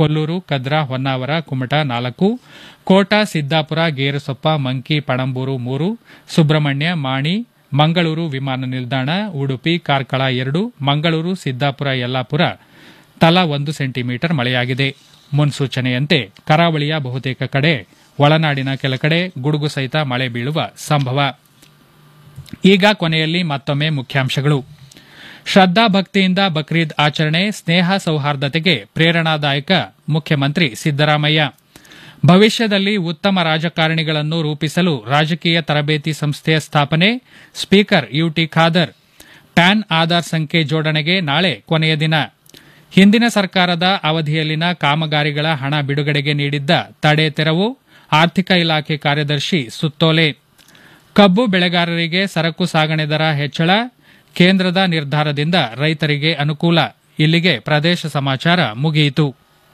ಕೊಲ್ಲೂರು ಕದ್ರಾ ಹೊನ್ನಾವರ ಕುಮಟ ನಾಲ್ಕು ಕೋಟ ಸಿದ್ದಾಪುರ ಗೇರುಸೊಪ್ಪ ಮಂಕಿ ಪಣಂಬೂರು ಮೂರು ಸುಬ್ರಹ್ಮಣ್ಯ ಮಾಣಿ ಮಂಗಳೂರು ವಿಮಾನ ನಿಲ್ದಾಣ ಉಡುಪಿ ಕಾರ್ಕಳ ಎರಡು ಮಂಗಳೂರು ಸಿದ್ದಾಪುರ ಯಲ್ಲಾಪುರ ತಲಾ ಒಂದು ಸೆಂಟಿಮೀಟರ್ ಮಳೆಯಾಗಿದೆ ಮುನ್ಸೂಚನೆಯಂತೆ ಕರಾವಳಿಯ ಬಹುತೇಕ ಕಡೆ ಒಳನಾಡಿನ ಕೆಲ ಕಡೆ ಗುಡುಗು ಸಹಿತ ಮಳೆ ಬೀಳುವ ಸಂಭವ ಈಗ ಕೊನೆಯಲ್ಲಿ ಮತ್ತೊಮ್ಮೆ ಮುಖ್ಯಾಂಶಗಳು ಶ್ರದ್ದಾ ಭಕ್ತಿಯಿಂದ ಬಕ್ರೀದ್ ಆಚರಣೆ ಸ್ನೇಹ ಸೌಹಾರ್ದತೆಗೆ ಪ್ರೇರಣಾದಾಯಕ ಮುಖ್ಯಮಂತ್ರಿ ಸಿದ್ದರಾಮಯ್ಯ ಭವಿಷ್ಯದಲ್ಲಿ ಉತ್ತಮ ರಾಜಕಾರಣಿಗಳನ್ನು ರೂಪಿಸಲು ರಾಜಕೀಯ ತರಬೇತಿ ಸಂಸ್ಥೆಯ ಸ್ಥಾಪನೆ speaker UT Khader PAN Aadhaar ಸಂಖ್ಯೆ ಜೋಡಣೆಗೆ ನಾಳೆ ಕೊನೆಯ ದಿನ ಹಿಂದಿನ ಸರ್ಕಾರದ ಅವಧಿಯಲ್ಲಿನ ಕಾಮಗಾರಿಗಳ ಹಣ ಬಿಡುಗಡೆಗೆ ನೀಡಿದ್ದ ತಡೆ ತೆರವು ಆರ್ಥಿಕ ಇಲಾಖೆ ಕಾರ್ಯದರ್ಶಿ ಸುತ್ತೋಲೆ ಕಬ್ಬು ಬೆಳೆಗಾರರಿಗೆ ಸರಕು ಸಾಗಣೆ ದರ ಹೆಚ್ಚಳ ಕೇಂದ್ರದ ನಿರ್ಧಾರದಿಂದ ರೈತರಿಗೆ ಅನುಕೂಲ ಇಲ್ಲಿಗೆ ಪ್ರದೇಶ ಸಮಾಚಾರ ಮುಗಿಯಿತು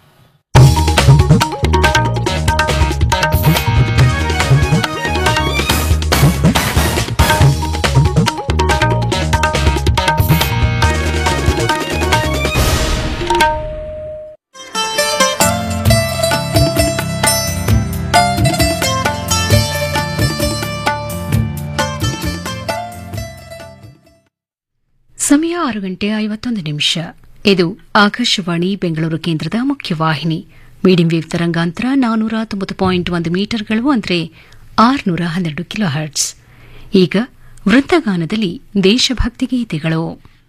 ಸಮಯ ಆರು ಗಂಟೆ ಐವತ್ತೊಂದು ನಿಮಿಷ ಇದು ಆಕಾಶವಾಣಿ ಬೆಂಗಳೂರು ಕೇಂದ್ರದ ಮುಖ್ಯವಾಹಿನಿ ಮೀಡಿಯಂ ವೇವ್ ತರಂಗಾಂತರ ನಾನೂರ ತೊಂಬತ್ತು ಪಾಯಿಂಟ್ ಒಂದು ಮೀಟರ್ಗಳು ಅಂದರೆ ಆರುನೂರ ಹನ್ನೆರಡು ಕಿಲೋ ಹರ್ಟ್ಸ್ ಈಗ ವೃತ್ತಗಾನದಲ್ಲಿ ದೇಶಭಕ್ತಿ ಗೀತೆಗಳು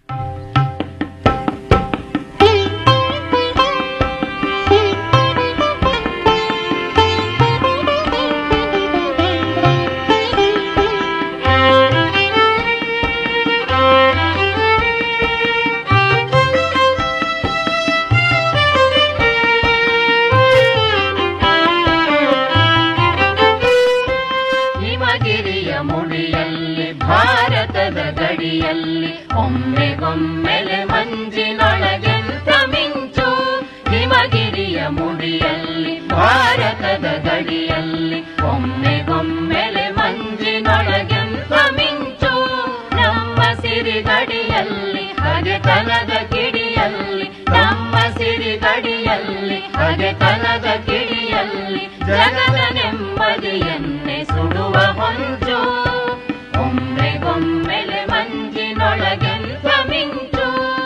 ಹಿಮಗಿರಿಯ ಮುಡಿಯಲ್ಲಿ ಭಾರತದ ಗಡಿಯಲ್ಲಿ ಒಮ್ಮೆಗೊಮ್ಮೆಲೆ ಮಂಜಿನೊಳಗೆಂತ ಮಿಂಚು ಹಿಮಗಿರಿಯ ಮುಡಿಯಲ್ಲಿ ಭಾರತದ ಗಡಿಯಲ್ಲಿ ಒಮ್ಮೆಗೊಮ್ಮೆಲೆ ಮಂಜಿನೊಳಗೆಂತ ಮಿಂಚು ನಮ್ಮ ಸಿರಿಗಡಿಯಲ್ಲಿ ಹಗೆತನದ ಕಿಡಿಯಲ್ಲಿ ನಮ್ಮ ಸಿರಿಗಡಿಯಲ್ಲಿ ಹಗೆತನದ ಕಿಡಿಯಲ್ಲಿ ಜಗದ ನೆಮ್ಮದಿಯನ್ನೇ ಸುಡುವ ಹೊಂಚು ಒಮ್ಮೆಗೊಮ್ಮೆಲೆ ಮಂಜಿನೊಳಗೆಂತ ಮಿಂಚು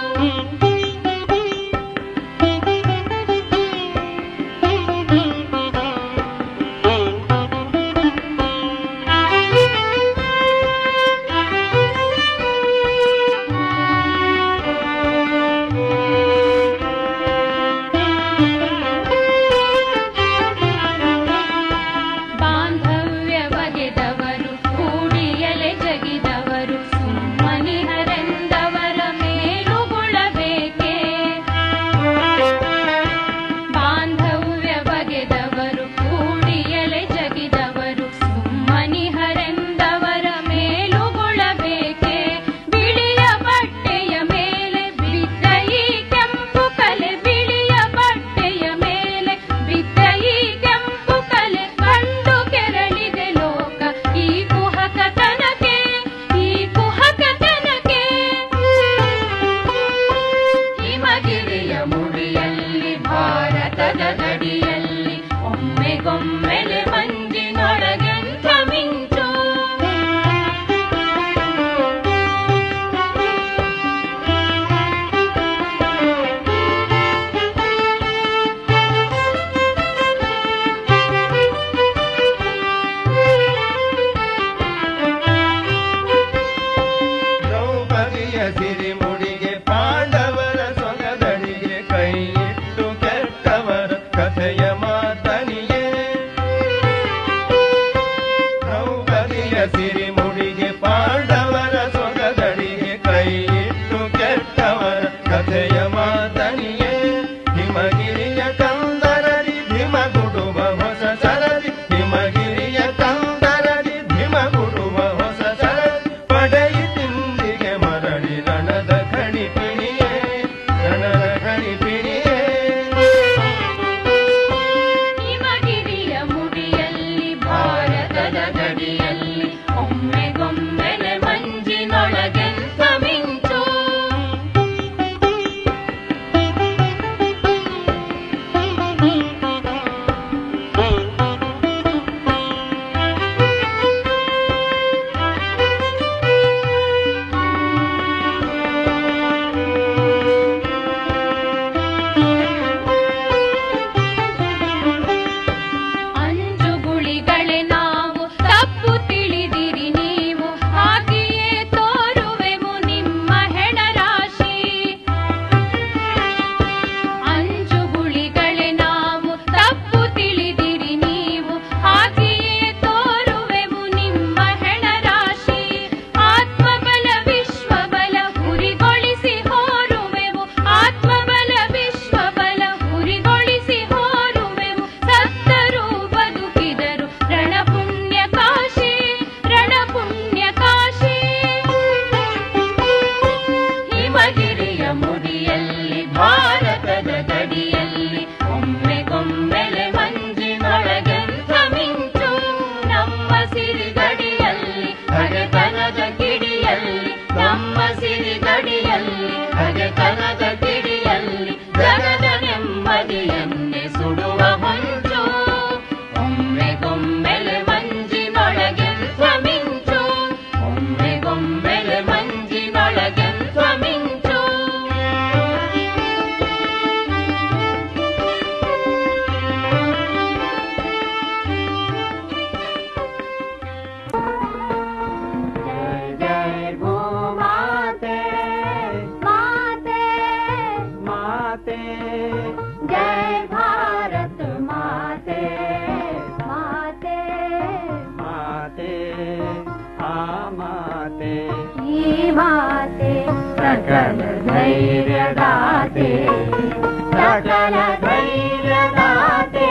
ಬಾಂಧವ್ಯ ಬಗೆದವರು ಕೂಡಿಯಲೆ ಜಗಿದವರು ಸುಮ್ಮನಿಹರೆಂದವರ ಮೇಲುಗುಳಬೇಕೆ ಬಾಂಧವ್ಯ ಬಗೆದವರು ಕೂಡಿಯಲೆ ಜಗಿದವರು ಸುಮ್ಮನಿಹರೆಂದವರ ಮೇಲುಗುಳಬೇಕೆ ಬಿಳಿಯ ಬಟ್ಟೆಯ ಮೇಲೆ ಬಿದ್ದ ಈ ಕೆಂಪು ಕಲೆ ಬಿಳಿಯ ಬಟ್ಟೆಯ ಮೇಲೆ ಬಿದ್ದ ಈ ಕೆಂಪು ಕಲೆ ಕಂಡು ಕೆರಳಿದೆ ಲೋಕ ಈ ಕುಹಕತನಕ್ಕೆ ಈ ಕುಹಕತನಕ್ಕೆ ಹಿಮಗಿರಿಯ ಮುಡಿಯಲ್ಲಿ ಭಾರತದ ಗಡಿಯಲ್ಲಿ ಒಮ್ಮೆಗೊಮ್ಮೆಲೆ ಮಂಜಿನೊಳಗೆಂತ ಮಿಂಚು ದ್ರೌಪದಿಯ ಸಿರಿಮುಡಿಗೆ ಪಾಂಡವರ ಸೊಗದಡಿಗೆ ಕೈ ಇಟ್ಟು ಕೆಟ್ಟವರ ಕಥೆಯ ಮಾತನಿಗೆ ದ್ರೌಪದಿಯ ಸಿರಿಮುಡಿಗೆ ಪಾಂಡವರ ಸೊಗದಡಿಗೆ ಕೈ ಇಟ್ಟು ಕೆಟ್ಟವರ ಕಥೆಯ ಮಾತನಿಗೆ ಹಿಮಗಿರಿಯ ಕಂದರರಿ ಧಿಮಗುಡುವ ಹೊಸ ಸರದಿ ಹಿಮಗಿರಿಯ ಕಂದರರಿ ಧಿಮಗುಡುವ ಹೊಸ ಸರದಿ ಪಡೆಯಿ ತಿಂದಿಗೆ ಮರಳಿ ರಣದ ಖಣಿಪಿಣಿಯೇ ರಣದ ಖಣಿಪಿಣಿಯೇ ಮಾತೆ ಸಕಲ ಧೈರ್ಯದಾತೆ ಸಕಲ ಧೈರ್ಯದಾತೆ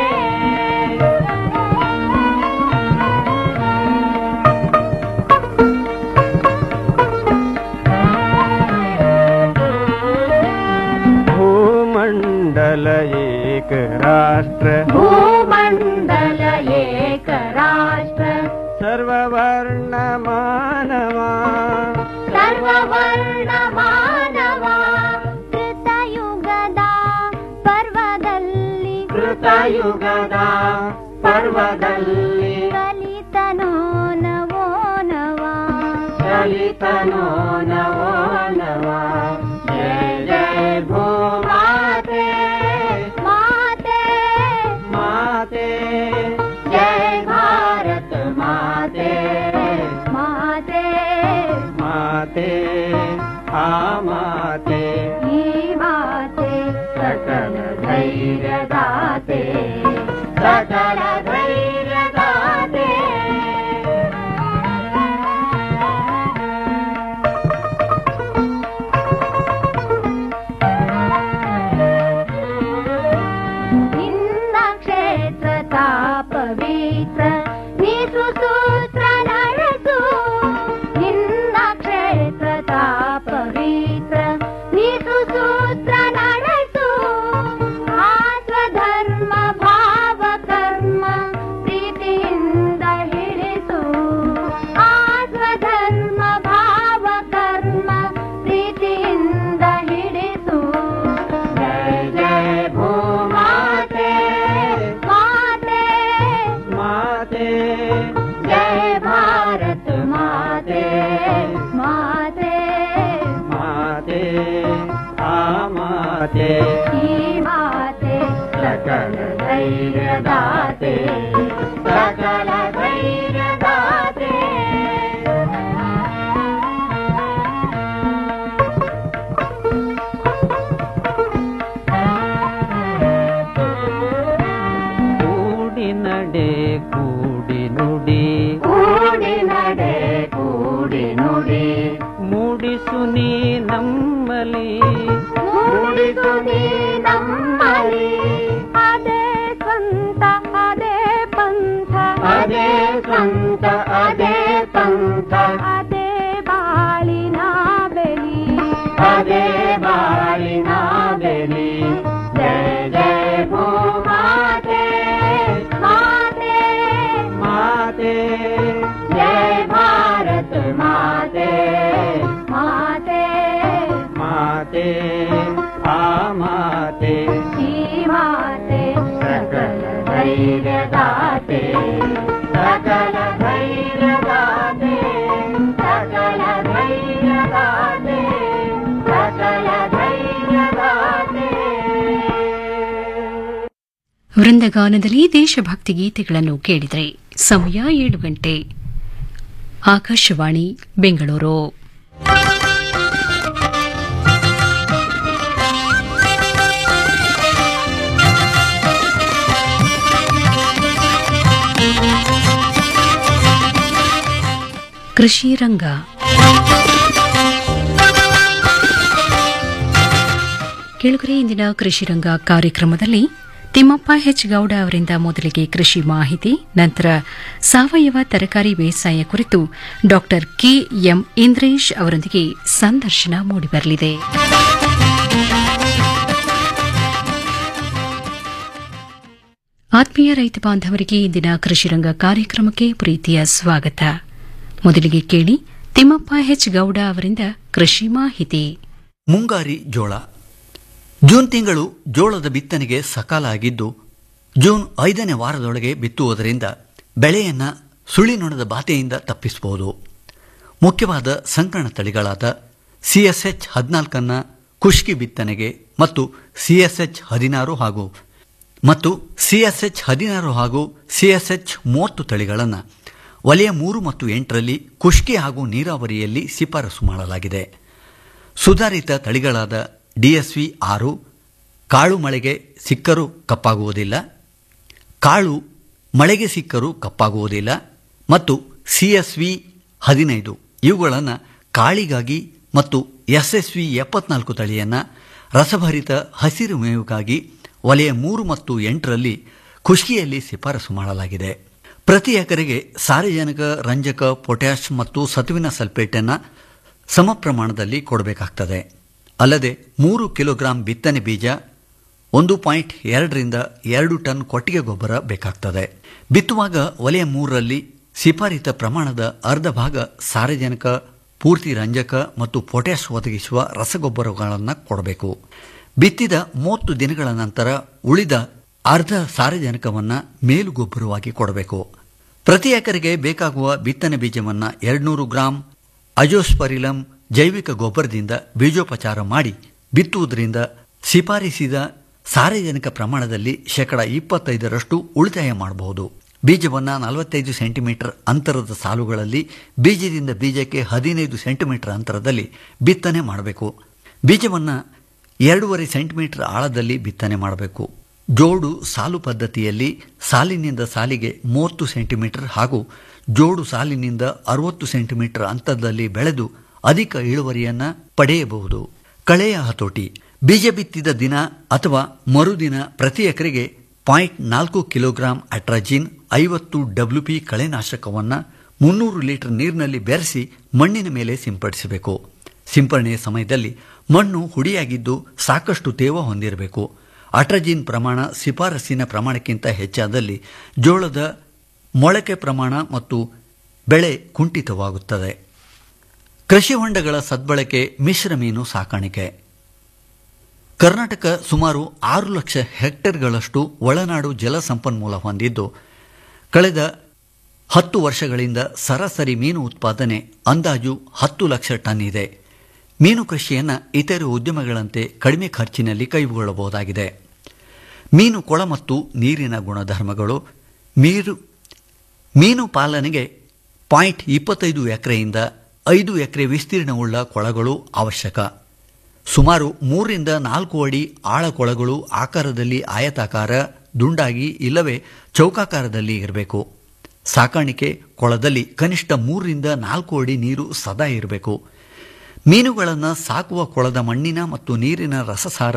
भूमण्डल एक राष्ट्र भूमण्डल एक राष्ट्र सर्ववर्ण मानवा ಸರ್ವವರ್ಣ ಮಾನವ ಕೃತಯುಗದ ಪರ್ವದಲ್ಲಿ कृतयुगदा पर्वदल्लि ಕಲಿತನೋ ನವೋ ನವ चलितनो नवो नवा जय जय भूमाते ಮಾತೆ माते ಜಯ ಭಾರತ ಮಾತೆ ಮಾತೆ माते आ माते ಈ ಮಾತೆ सकल ಧೈರ್ಯದಾತೆ ಸಕಲ ಧೈರ್ಯದಾತೆ ನಿನ್ನ ಕ್ಷೇತ್ರ ಪವಿತ್ರ ನೀ ಸುಸೂತ್ರ ನಡೆಸು ನಿನ್ನ ಕ್ಷೇತ್ರ ಪವಿತ್ರ ನೀ ಸುಸೂತ್ರ ನಡೆಸು ಆ ಸ್ವಧರ್ಮ ಭಾವ ಕರ್ಮ ಪ್ರೀತಿಯಿಂದ ಹಿಡಿಸು ಆ ಸ್ವಧರ್ಮ ಭಾವ ಕರ್ಮ ಪ್ರೀತಿಯಿಂದ ಹಿಡಿಸು ಜಯ ಜಯ ಭೂಮಾತೆ ಮಾತೆ माते ಜಯ ಭಾರತ ಮಾತೆ ಮಾತೆ माते आ माते ಈ ಮಾತೆ ಸಕಲ ಧೈರ್ಯದಾತೆ ಸಕಲ ಧೈರ್ಯದಾತೆ ಕೂಡಿ ನಡೆ ಕೂಡಿ ನುಡಿ ಕೂಡಿ ನಡೆ ಕೂಡಿ ನುಡಿ ಮೂಡಿಸು ನೀ ನಮ್ಮಲಿ ಮೂಡಿಸು ನೀ ನಮ್ಮಲ್ಲಿ ಅದೇ ಸ್ವಂತ ಅದೇ ಪಂಥ ಅದೇ ಸ್ವಂತ ಅದೇ ಪಂಥ ಅದೇ ಬಾಳಿನ ಬೆಲಿ ಅದೇ ಬಾಳಿನ ಬೆಲಿ ಜಯ ಜಯ ಭೂಮಾತೆ ಮಾತೆ ಮಾತೆ ಜಯ ಭಾರತ ಮಾತೆ ಮಾತೆ ಮಾತೆ ಆ ಮಾತೆ ಈ ಮಾತೆ ಸಕಲ ಧೈರ್ಯದಾತೆ ಸಕಲ ಧೈರ್ಯದಾತೆ ಸಕಲ ಧೈರ್ಯದಾತೆ ಸಕಲ ಧೈರ್ಯದಾತೆ ವೃಂದಗಾನದಲ್ಲಿ ದೇಶಭಕ್ತಿ ಗೀತೆಗಳನ್ನು ಕೇಳಿದರೆ ಸಮಯ ಏಳು ಗಂಟೆ ಆಕಾಶವಾಣಿ ಬೆಂಗಳೂರು ಕೃಷಿ ರಂಗ ಕೆಳಗರೆ ಇಂದಿನ ಕೃಷಿ ರಂಗ ಕಾರ್ಯಕ್ರಮದಲ್ಲಿ ತಿಮ್ಮಪ್ಪ ಹೆಚ್ ಗೌಡ ಅವರಿಂದ ಮೊದಲಿಗೆ ಕೃಷಿ ಮಾಹಿತಿ ನಂತರ ಸಾವಯವ ತರಕಾರಿ ಬೇಸಾಯ ಕುರಿತು ಡಾಕ್ಟರ್ ಕೆಎಂ ಇಂದ್ರೇಶ್ ಅವರೊಂದಿಗೆ ಸಂದರ್ಶನ ಮೂಡಿಬರಲಿದೆ ಆತ್ಮೀಯ ರೈತ ಬಾಂಧವರಿಗೆ ಇಂದಿನ ಕೃಷಿರಂಗ ಕಾರ್ಯಕ್ರಮಕ್ಕೆ ಪ್ರೀತಿಯ ಸ್ವಾಗತ ಮೊದಲಿಗೆ ಕೇಳಿ ತಿಮ್ಮಪ್ಪ ಹೆಚ್ ಗೌಡ ಅವರಿಂದ ಕೃಷಿ ಮಾಹಿತಿ ಮುಂಗಾರಿ ಜೋಳ ಜೂನ್ ತಿಂಗಳು ಜೋಳದ ಬಿತ್ತನೆಗೆ ಸಕಾಲ ಆಗಿದ್ದು ಜೂನ್ ಐದನೇ ವಾರದೊಳಗೆ ಬಿತ್ತುವುದರಿಂದ ಬೆಳೆಯನ್ನು ಸುಳಿನೊಣದ ಬಾಧೆಯಿಂದ ತಪ್ಪಿಸಬಹುದು ಮುಖ್ಯವಾದ ಸಂಕರಣ ತಳಿಗಳಾದ ಸಿಎಸ್ಎಚ್ ಹದಿನಾಲ್ಕನ್ನು ಕುಷ್ಕಿ ಬಿತ್ತನೆಗೆ ಮತ್ತು ಸಿಎಸ್ಎಚ್ ಹದಿನಾರು ಹಾಗೂ ಮತ್ತು ಸಿಎಸ್ಎಚ್ ಹದಿನಾರು ಹಾಗೂ ಸಿಎಸ್ಎಚ್ ಮೂವತ್ತು ತಳಿಗಳನ್ನು ವಲಯ ಮೂರು ಮತ್ತು ಎಂಟರಲ್ಲಿ ಕುಷ್ಕಿ ಹಾಗೂ ನೀರಾವರಿಯಲ್ಲಿ ಶಿಫಾರಸು ಮಾಡಲಾಗಿದೆ ಸುಧಾರಿತ ತಳಿಗಳಾದ ಡಿಎಸ್ವಿ ಆರು ಕಾಳು ಮಳೆಗೆ ಸಿಕ್ಕರೂ ಕಪ್ಪಾಗುವುದಿಲ್ಲ ಕಾಳು ಮಳೆಗೆ ಸಿಕ್ಕರೂ ಕಪ್ಪಾಗುವುದಿಲ್ಲ ಮತ್ತು ಸಿಎಸ್ವಿ ಹದಿನೈದು ಇವುಗಳನ್ನು ಕಾಳಿಗಾಗಿ ಮತ್ತು ಎಸ್ಎಸ್ವಿ ಎಪ್ಪತ್ನಾಲ್ಕು ತಳಿಯನ್ನು ರಸಭರಿತ ಹಸಿರು ಮೇವಿಗಾಗಿ ವಲಯ ಮೂರು ಮತ್ತು ಎಂಟರಲ್ಲಿ ಖುಷ್ಕಿಯಲ್ಲಿ ಶಿಫಾರಸು ಮಾಡಲಾಗಿದೆ ಪ್ರತಿ ಎಕರೆಗೆ ಸಾರಜನಕ ರಂಜಕ ಪೊಟ್ಯಾಷ್ ಮತ್ತು ಸತುವಿನ ಸಲ್ಫೇಟನ್ನು ಸಮ ಪ್ರಮಾಣದಲ್ಲಿ ಕೊಡಬೇಕಾಗ್ತದೆ ಅಲ್ಲದೆ ಮೂರು ಕಿಲೋಗ್ರಾಂ ಬಿತ್ತನೆ ಬೀಜ ಒಂದು ಪಾಯಿಂಟ್ ಎರಡರಿಂದ ಎರಡು ಟನ್ ಕೊಟ್ಟಿಗೆ ಗೊಬ್ಬರ ಬೇಕಾಗ್ತದೆ ಬಿತ್ತುವಾಗ ವಲಯ ಮೂರರಲ್ಲಿ ಶಿಫಾರಿತ ಪ್ರಮಾಣದ ಅರ್ಧ ಭಾಗ ಸಾರಜನಕ ಪೂರ್ತಿ ರಂಜಕ ಮತ್ತು ಪೊಟ್ಯಾಷ್ ಒದಗಿಸುವ ರಸಗೊಬ್ಬರಗಳನ್ನು ಕೊಡಬೇಕು ಬಿತ್ತಿದ ಮೂವತ್ತು ದಿನಗಳ ನಂತರ ಉಳಿದ ಅರ್ಧ ಸಾರಜನಕವನ್ನು ಮೇಲುಗೊಬ್ಬರವಾಗಿ ಕೊಡಬೇಕು ಪ್ರತಿ ಎಕರೆಗೆ ಬೇಕಾಗುವ ಬಿತ್ತನೆ ಬೀಜವನ್ನು ಎರಡ್ನೂರು ಗ್ರಾಂ ಅಜೋಸ್ಪರಿಲಂ ಜೈವಿಕ ಗೊಬ್ಬರದಿಂದ ಬೀಜೋಪಚಾರ ಮಾಡಿ ಬಿತ್ತುವುದರಿಂದ ಶಿಫಾರಿಸಿದ ಸಾರಜನಕ ಪ್ರಮಾಣದಲ್ಲಿ ಶೇಕಡ ಇಪ್ಪತ್ತೈದರಷ್ಟು ಉಳಿತಾಯ ಮಾಡಬಹುದು ಬೀಜವನ್ನು ನಲವತ್ತೈದು ಸೆಂಟಿಮೀಟರ್ ಅಂತರದ ಸಾಲುಗಳಲ್ಲಿ ಬೀಜದಿಂದ ಬೀಜಕ್ಕೆ ಹದಿನೈದು ಸೆಂಟಿಮೀಟರ್ ಅಂತರದಲ್ಲಿ ಬಿತ್ತನೆ ಮಾಡಬೇಕು ಬೀಜವನ್ನು ಎರಡೂವರೆ ಸೆಂಟಿಮೀಟರ್ ಆಳದಲ್ಲಿ ಬಿತ್ತನೆ ಮಾಡಬೇಕು ಜೋಡು ಸಾಲು ಪದ್ಧತಿಯಲ್ಲಿ ಸಾಲಿನಿಂದ ಸಾಲಿಗೆ ಮೂವತ್ತು ಸೆಂಟಿಮೀಟರ್ ಹಾಗೂ ಜೋಡು ಸಾಲಿನಿಂದ ಅರವತ್ತು ಸೆಂಟಿಮೀಟರ್ ಅಂತರದಲ್ಲಿ ಬೆಳೆದು ಅಧಿಕ ಇಳುವರಿಯನ್ನು ಪಡೆಯಬಹುದು ಕಳೆಯ ಹತೋಟಿ ಬೀಜ ಬಿತ್ತಿದ ದಿನ ಅಥವಾ ಮರುದಿನ ಪ್ರತಿ ಎಕರೆಗೆ ಪಾಯಿಂಟ್ ನಾಲ್ಕು ಕಿಲೋಗ್ರಾಂ ಅಟ್ರಾಜಿನ್ ಐವತ್ತು ಡಬ್ಲ್ಯೂಪಿ ಕಳೆನಾಶಕವನ್ನು ಮುನ್ನೂರು ಲೀಟರ್ ನೀರಿನಲ್ಲಿ ಬೆರೆಸಿ ಮಣ್ಣಿನ ಮೇಲೆ ಸಿಂಪಡಿಸಬೇಕು ಸಿಂಪರಣೆಯ ಸಮಯದಲ್ಲಿ ಮಣ್ಣು ಹುಡಿಯಾಗಿದ್ದು ಸಾಕಷ್ಟು ತೇವ ಹೊಂದಿರಬೇಕು ಅಟ್ರಜಿನ್ ಪ್ರಮಾಣ ಶಿಫಾರಸ್ಸಿನ ಪ್ರಮಾಣಕ್ಕಿಂತ ಹೆಚ್ಚಾದಲ್ಲಿ ಜೋಳದ ಮೊಳಕೆ ಪ್ರಮಾಣ ಮತ್ತು ಬೆಳೆ ಕುಂಠಿತವಾಗುತ್ತದೆ ಕೃಷಿ ಹೊಂಡಗಳ ಸದ್ಬಳಕೆ ಮಿಶ್ರ ಮೀನು ಸಾಕಾಣಿಕೆ ಕರ್ನಾಟಕ ಸುಮಾರು ಆರು ಲಕ್ಷ ಹೆಕ್ಟೇರ್ಗಳಷ್ಟು ಒಳನಾಡು ಜಲ ಸಂಪನ್ಮೂಲ ಹೊಂದಿದ್ದು ಕಳೆದ ಹತ್ತು ವರ್ಷಗಳಿಂದ ಸರಾಸರಿ ಮೀನು ಉತ್ಪಾದನೆ ಅಂದಾಜು ಹತ್ತು ಲಕ್ಷ ಟನ್ ಇದೆ ಮೀನು ಕೃಷಿಯನ್ನು ಇತರೆ ಉದ್ಯಮಗಳಂತೆ ಕಡಿಮೆ ಖರ್ಚಿನಲ್ಲಿ ಕೈಗೊಳ್ಳಬಹುದಾಗಿದೆ ಮೀನು ಕೊಳ ಮತ್ತು ನೀರಿನ ಗುಣಧರ್ಮಗಳು ಮೀರು ಮೀನು ಪಾಲನೆಗೆ ಪಾಯಿಂಟ್ ಇಪ್ಪತ್ತೈದು ಎಕರೆಯಿಂದ ಐದು ಎಕರೆ ವಿಸ್ತೀರ್ಣವುಳ್ಳ ಕೊಳಗಳು ಅವಶ್ಯಕ ಸುಮಾರು ಮೂರರಿಂದ ನಾಲ್ಕು ಅಡಿ ಆಳ ಕೊಳಗಳು ಆಕಾರದಲ್ಲಿ ಆಯತಾಕಾರ ದುಂಡಾಗಿ ಇಲ್ಲವೇ ಚೌಕಾಕಾರದಲ್ಲಿ ಇರಬೇಕು ಸಾಕಾಣಿಕೆ ಕೊಳದಲ್ಲಿ ಕನಿಷ್ಠ ಮೂರರಿಂದ ನಾಲ್ಕು ಅಡಿ ನೀರು ಸದಾ ಇರಬೇಕು ಮೀನುಗಳನ್ನು ಸಾಕುವ ಕೊಳದ ಮಣ್ಣಿನ ಮತ್ತು ನೀರಿನ ರಸಸಾರ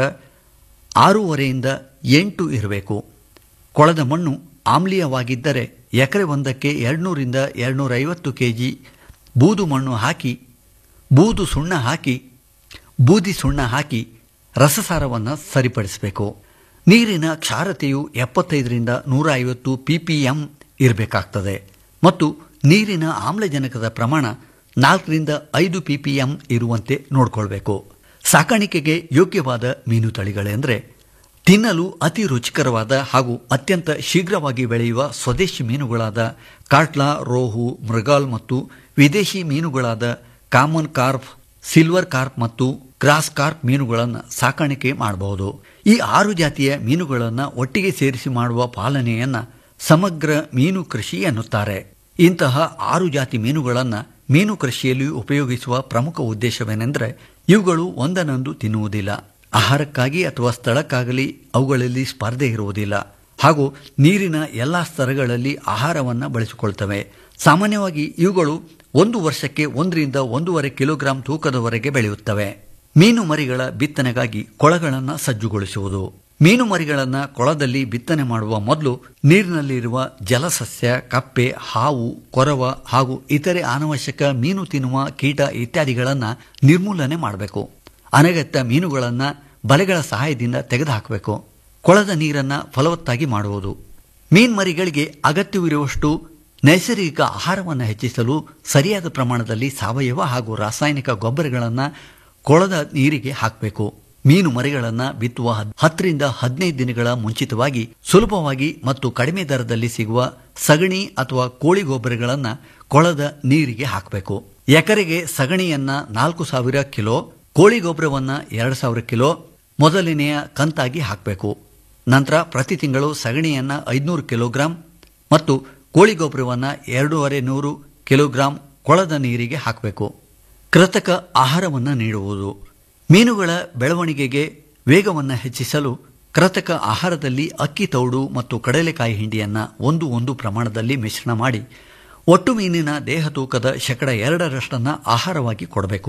ಆರೂವರೆಯಿಂದ ಎಂಟು ಇರಬೇಕು ಕೊಳದ ಮಣ್ಣು ಆಮ್ಲೀಯವಾಗಿದ್ದರೆ ಎಕರೆ ಒಂದಕ್ಕೆ ಎರಡುನೂರಿಂದ ಎರಡುನೂರ ಐವತ್ತು ಕೆ ಜಿ ಬೂದು ಮಣ್ಣು ಹಾಕಿ ಬೂದು ಸುಣ್ಣ ಹಾಕಿ ಬೂದಿ ಸುಣ್ಣ ಹಾಕಿ ರಸಸಾರವನ್ನು ಸರಿಪಡಿಸಬೇಕು ನೀರಿನ ಕ್ಷಾರತೆಯು ಎಪ್ಪತ್ತೈದರಿಂದ ನೂರ ಐವತ್ತು ಪಿ ಪಿ ಎಂ ಇರಬೇಕಾಗ್ತದೆ ಮತ್ತು ನೀರಿನ ಆಮ್ಲಜನಕದ ಪ್ರಮಾಣ ನಾಲ್ಕರಿಂದ ಐದು ಪಿ ಪಿ ಎಂ ಇರುವಂತೆ ನೋಡಿಕೊಳ್ಬೇಕು ಸಾಕಾಣಿಕೆಗೆ ಯೋಗ್ಯವಾದ ಮೀನು ತಳಿಗಳೆಂದರೆ ತಿನ್ನಲು ಅತಿ ರುಚಿಕರವಾದ ಹಾಗೂ ಅತ್ಯಂತ ಶೀಘ್ರವಾಗಿ ಬೆಳೆಯುವ ಸ್ವದೇಶಿ ಮೀನುಗಳಾದ ಕಾಟ್ಲಾ ರೋಹು ಮೃಗಾಲ್ ಮತ್ತು ವಿದೇಶಿ ಮೀನುಗಳಾದ ಕಾಮನ್ ಕಾರ್ಪ್ ಸಿಲ್ವರ್ ಕಾರ್ಪ್ ಮತ್ತು ಗ್ರಾಸ್ ಕಾರ್ಪ್ ಮೀನುಗಳನ್ನು ಸಾಕಾಣಿಕೆ ಮಾಡಬಹುದು ಈ ಆರು ಜಾತಿಯ ಮೀನುಗಳನ್ನು ಒಟ್ಟಿಗೆ ಸೇರಿಸಿ ಮಾಡುವ ಪಾಲನೆಯನ್ನು ಸಮಗ್ರ ಮೀನು ಕೃಷಿ ಎನ್ನುತ್ತಾರೆ ಇಂತಹ ಆರು ಜಾತಿ ಮೀನುಗಳನ್ನು ಮೀನು ಕೃಷಿಯಲ್ಲಿ ಉಪಯೋಗಿಸುವ ಪ್ರಮುಖ ಉದ್ದೇಶವೇನೆಂದರೆ ಇವುಗಳು ಒಂದನೊಂದು ತಿನ್ನುವುದಿಲ್ಲ ಆಹಾರಕ್ಕಾಗಿ ಅಥವಾ ಸ್ಥಳಕ್ಕಾಗಲಿ ಅವುಗಳಲ್ಲಿ ಸ್ಪರ್ಧೆ ಇರುವುದಿಲ್ಲ ಹಾಗೂ ನೀರಿನ ಎಲ್ಲ ಸ್ತರಗಳಲ್ಲಿ ಆಹಾರವನ್ನು ಬಳಸಿಕೊಳ್ತವೆ ಸಾಮಾನ್ಯವಾಗಿ ಇವುಗಳು ಒಂದು ವರ್ಷಕ್ಕೆ ಒಂದರಿಂದ ಒಂದೂವರೆ ಕಿಲೋಗ್ರಾಂ ತೂಕದವರೆಗೆ ಬೆಳೆಯುತ್ತವೆ ಮೀನು ಮರಿಗಳ ಬಿತ್ತನೆಗಾಗಿ ಕೊಳಗಳನ್ನು ಸಜ್ಜುಗೊಳಿಸುವುದು ಮೀನು ಮರಿಗಳನ್ನು ಕೊಳದಲ್ಲಿ ಬಿತ್ತನೆ ಮಾಡುವ ಮೊದಲು ನೀರಿನಲ್ಲಿರುವ ಜಲಸಸ್ಯ ಕಪ್ಪೆ ಹಾವು ಕೊರವ ಹಾಗೂ ಇತರೆ ಅನವಶ್ಯಕ ಮೀನು ತಿನ್ನುವ ಕೀಟ ಇತ್ಯಾದಿಗಳನ್ನು ನಿರ್ಮೂಲನೆ ಮಾಡಬೇಕು ಅನಗತ್ಯ ಮೀನುಗಳನ್ನು ಬಲೆಗಳ ಸಹಾಯದಿಂದ ತೆಗೆದುಹಾಕಬೇಕು ಕೊಳದ ನೀರನ್ನು ಫಲವತ್ತಾಗಿ ಮಾಡುವುದು ಮೀನ್ಮರಿಗಳಿಗೆ ಅಗತ್ಯವಿರುವಷ್ಟು ನೈಸರ್ಗಿಕ ಆಹಾರವನ್ನು ಹೆಚ್ಚಿಸಲು ಸರಿಯಾದ ಪ್ರಮಾಣದಲ್ಲಿ ಸಾವಯವ ಹಾಗೂ ರಾಸಾಯನಿಕ ಗೊಬ್ಬರಗಳನ್ನು ಕೊಳದ ನೀರಿಗೆ ಹಾಕಬೇಕು ಮೀನು ಮರಿಗಳನ್ನು ಬಿತ್ತುವ ಹತ್ತರಿಂದ ಹದಿನೈದು ದಿನಗಳ ಮುಂಚಿತವಾಗಿ ಸುಲಭವಾಗಿ ಮತ್ತು ಕಡಿಮೆ ದರದಲ್ಲಿ ಸಿಗುವ ಸಗಣಿ ಅಥವಾ ಕೋಳಿ ಗೊಬ್ಬರಗಳನ್ನು ಕೊಳದ ನೀರಿಗೆ ಹಾಕಬೇಕು ಎಕರೆಗೆ ಸಗಣಿಯನ್ನ ನಾಲ್ಕು ಸಾವಿರ ಕಿಲೋ ಕೋಳಿ ಗೊಬ್ಬರವನ್ನು ಎರಡು ಸಾವಿರ ಕಿಲೋ ಮೊದಲನೆಯ ಕಂತಾಗಿ ಹಾಕಬೇಕು ನಂತರ ಪ್ರತಿ ತಿಂಗಳು ಸಗಣಿಯನ್ನು ಐದುನೂರು ಕಿಲೋಗ್ರಾಂ ಮತ್ತು ಕೋಳಿ ಗೊಬ್ಬರವನ್ನು ಎರಡೂವರೆ ನೂರು ಕಿಲೋಗ್ರಾಂ ಕೊಳದ ನೀರಿಗೆ ಹಾಕಬೇಕು ಕೃತಕ ಆಹಾರವನ್ನು ನೀಡುವುದು ಮೀನುಗಳ ಬೆಳವಣಿಗೆಗೆ ವೇಗವನ್ನು ಹೆಚ್ಚಿಸಲು ಕೃತಕ ಆಹಾರದಲ್ಲಿ ಅಕ್ಕಿ ತೌಡು ಮತ್ತು ಕಡಲೆಕಾಯಿ ಹಿಂಡಿಯನ್ನು ಒಂದು ಒಂದು ಪ್ರಮಾಣದಲ್ಲಿ ಮಿಶ್ರಣ ಮಾಡಿ ಒಟ್ಟು ಮೀನಿನ ದೇಹ ತೂಕದ ಶೇಕಡ ಎರಡರಷ್ಟನ್ನು ಆಹಾರವಾಗಿ ಕೊಡಬೇಕು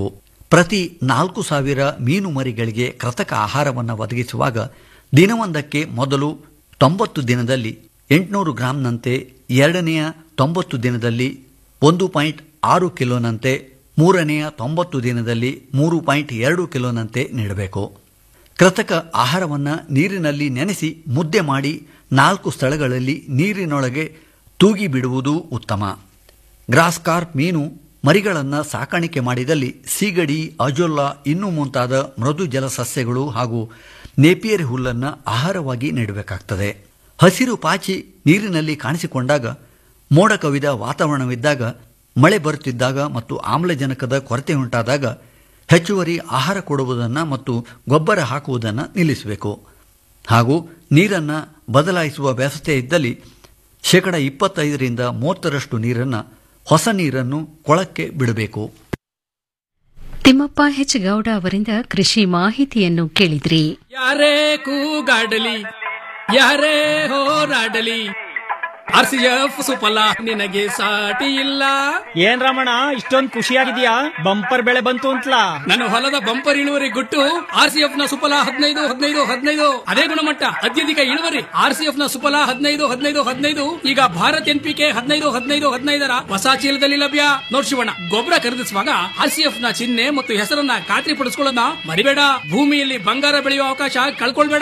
ಪ್ರತಿ ನಾಲ್ಕು ಸಾವಿರ ಮೀನು ಮರಿಗಳಿಗೆ ಕೃತಕ ಆಹಾರವನ್ನು ಒದಗಿಸುವಾಗ ದಿನವೊಂದಕ್ಕೆ ಮೊದಲು ತೊಂಬತ್ತು ದಿನದಲ್ಲಿ ಎಂಟುನೂರು ಗ್ರಾಂನಂತೆ ಎರಡನೆಯ ತೊಂಬತ್ತು ದಿನದಲ್ಲಿ ಒಂದು ಪಾಯಿಂಟ್ ಆರು ಕಿಲೋನಂತೆ ಮೂರನೆಯ ತೊಂಬತ್ತು ದಿನದಲ್ಲಿ ಮೂರು ಪಾಯಿಂಟ್ ಎರಡು ಕಿಲೋನಂತೆ ನೀಡಬೇಕು ಕೃತಕ ಆಹಾರವನ್ನು ನೀರಿನಲ್ಲಿ ನೆನೆಸಿ ಮುದ್ದೆ ಮಾಡಿ ನಾಲ್ಕು ಸ್ಥಳಗಳಲ್ಲಿ ನೀರಿನೊಳಗೆ ತೂಗಿ ಬಿಡುವುದು ಉತ್ತಮ ಗ್ರಾಸ್ ಕಾರ್ಪ್ ಮೀನು ಮರಿಗಳನ್ನು ಸಾಕಾಣಿಕೆ ಮಾಡಿದಲ್ಲಿ ಸೀಗಡಿ ಅಜೊಲ್ಲ ಇನ್ನೂ ಮುಂತಾದ ಮೃದು ಜಲಸಸ್ಯಗಳು ಹಾಗೂ ನೇಪಿಯರ್ ಹುಲ್ಲನ್ನು ಆಹಾರವಾಗಿ ನೀಡಬೇಕಾಗ್ತದೆ ಹಸಿರು ಪಾಚಿ ನೀರಿನಲ್ಲಿ ಕಾಣಿಸಿಕೊಂಡಾಗ ಮೋಡ ಕವಿದ ವಾತಾವರಣವಿದ್ದಾಗ ಮಳೆ ಬರುತ್ತಿದ್ದಾಗ ಮತ್ತು ಆಮ್ಲಜನಕದ ಕೊರತೆ ಉಂಟಾದಾಗ ಹೆಚ್ಚುವರಿ ಆಹಾರ ಕೊಡುವುದನ್ನು ಮತ್ತು ಗೊಬ್ಬರ ಹಾಕುವುದನ್ನು ನಿಲ್ಲಿಸಬೇಕು ಹಾಗೂ ನೀರನ್ನು ಬದಲಾಯಿಸುವ ವ್ಯವಸ್ಥೆ ಇದ್ದಲ್ಲಿ ಶೇಕಡ ಇಪ್ಪತ್ತೈದರಿಂದ ಮೂವತ್ತರಷ್ಟು ನೀರನ್ನು ಹೊಸ ನೀರನ್ನು ಕೊಳಕ್ಕೆ ಬಿಡಬೇಕು ತಿಮ್ಮಪ್ಪ ಹೆಚ್ಗೌಡ ಅವರಿಂದ ಕೃಷಿ ಮಾಹಿತಿಯನ್ನು ಕೇಳಿದ್ರಿ ಯಾರೇ ಕೂಗಾಡಲಿ ಯಾರೇ ಹೋರಾಡಲಿ ಆರ್ ಸಿ ಎಫ್ ಸುಫಲ ನಿನಗೆ ಸಾಟಿ ಇಲ್ಲ ಏನ್ ರಮಣ ಇಷ್ಟೊಂದ್ ಖುಷಿಯಾಗಿದ್ಯಾ ಬಂಪರ್ ಬೆಳೆ ಬಂತು ಅಂತಲಾ ನನ್ನ ಹೊಲದ ಬಂಪರ್ ಇಳುವರಿ ಗುಟ್ಟು ಆರ್ ಸಿ ಎಫ್ ನ ಸುಫಲ ಹದಿನೈದು ಹದಿನೈದು ಹದಿನೈದು ಅದೇ ಗುಣಮಟ್ಟ ಅತ್ಯಧಿಕ ಇಳುವರಿ ಆರ್ ಸಿ ಎಫ್ ನ ಸುಫಲ ಹದಿನೈದು ಹದಿನೈದು ಹದಿನೈದು ಈಗ ಭಾರತ್ ಎನ್ ಪಿ ಕೆ ಹದಿನೈದು ಹದಿನೈದು ಹದಿನೈದರ ಹೊಸ ಚೀಲದಲ್ಲಿ ಲಭ್ಯ ನೋಡ್ ಶಿವಣ್ಣ ಗೊಬ್ಬರ ಖರೀದಿಸುವಾಗ ಆರ್ ಸಿ ಎಫ್ ನ ಚಿಹ್ನೆ ಮತ್ತು ಹೆಸರನ್ನ ಖಾತ್ರಿ ಪಡಿಸ್ಕೊಳ್ಳೋದನ್ನ ಮರಿಬೇಡ ಭೂಮಿಯಲ್ಲಿ ಬಂಗಾರ ಬೆಳೆಯುವ ಅವಕಾಶ ಕಳ್ಕೊಳ್ಬೇಡ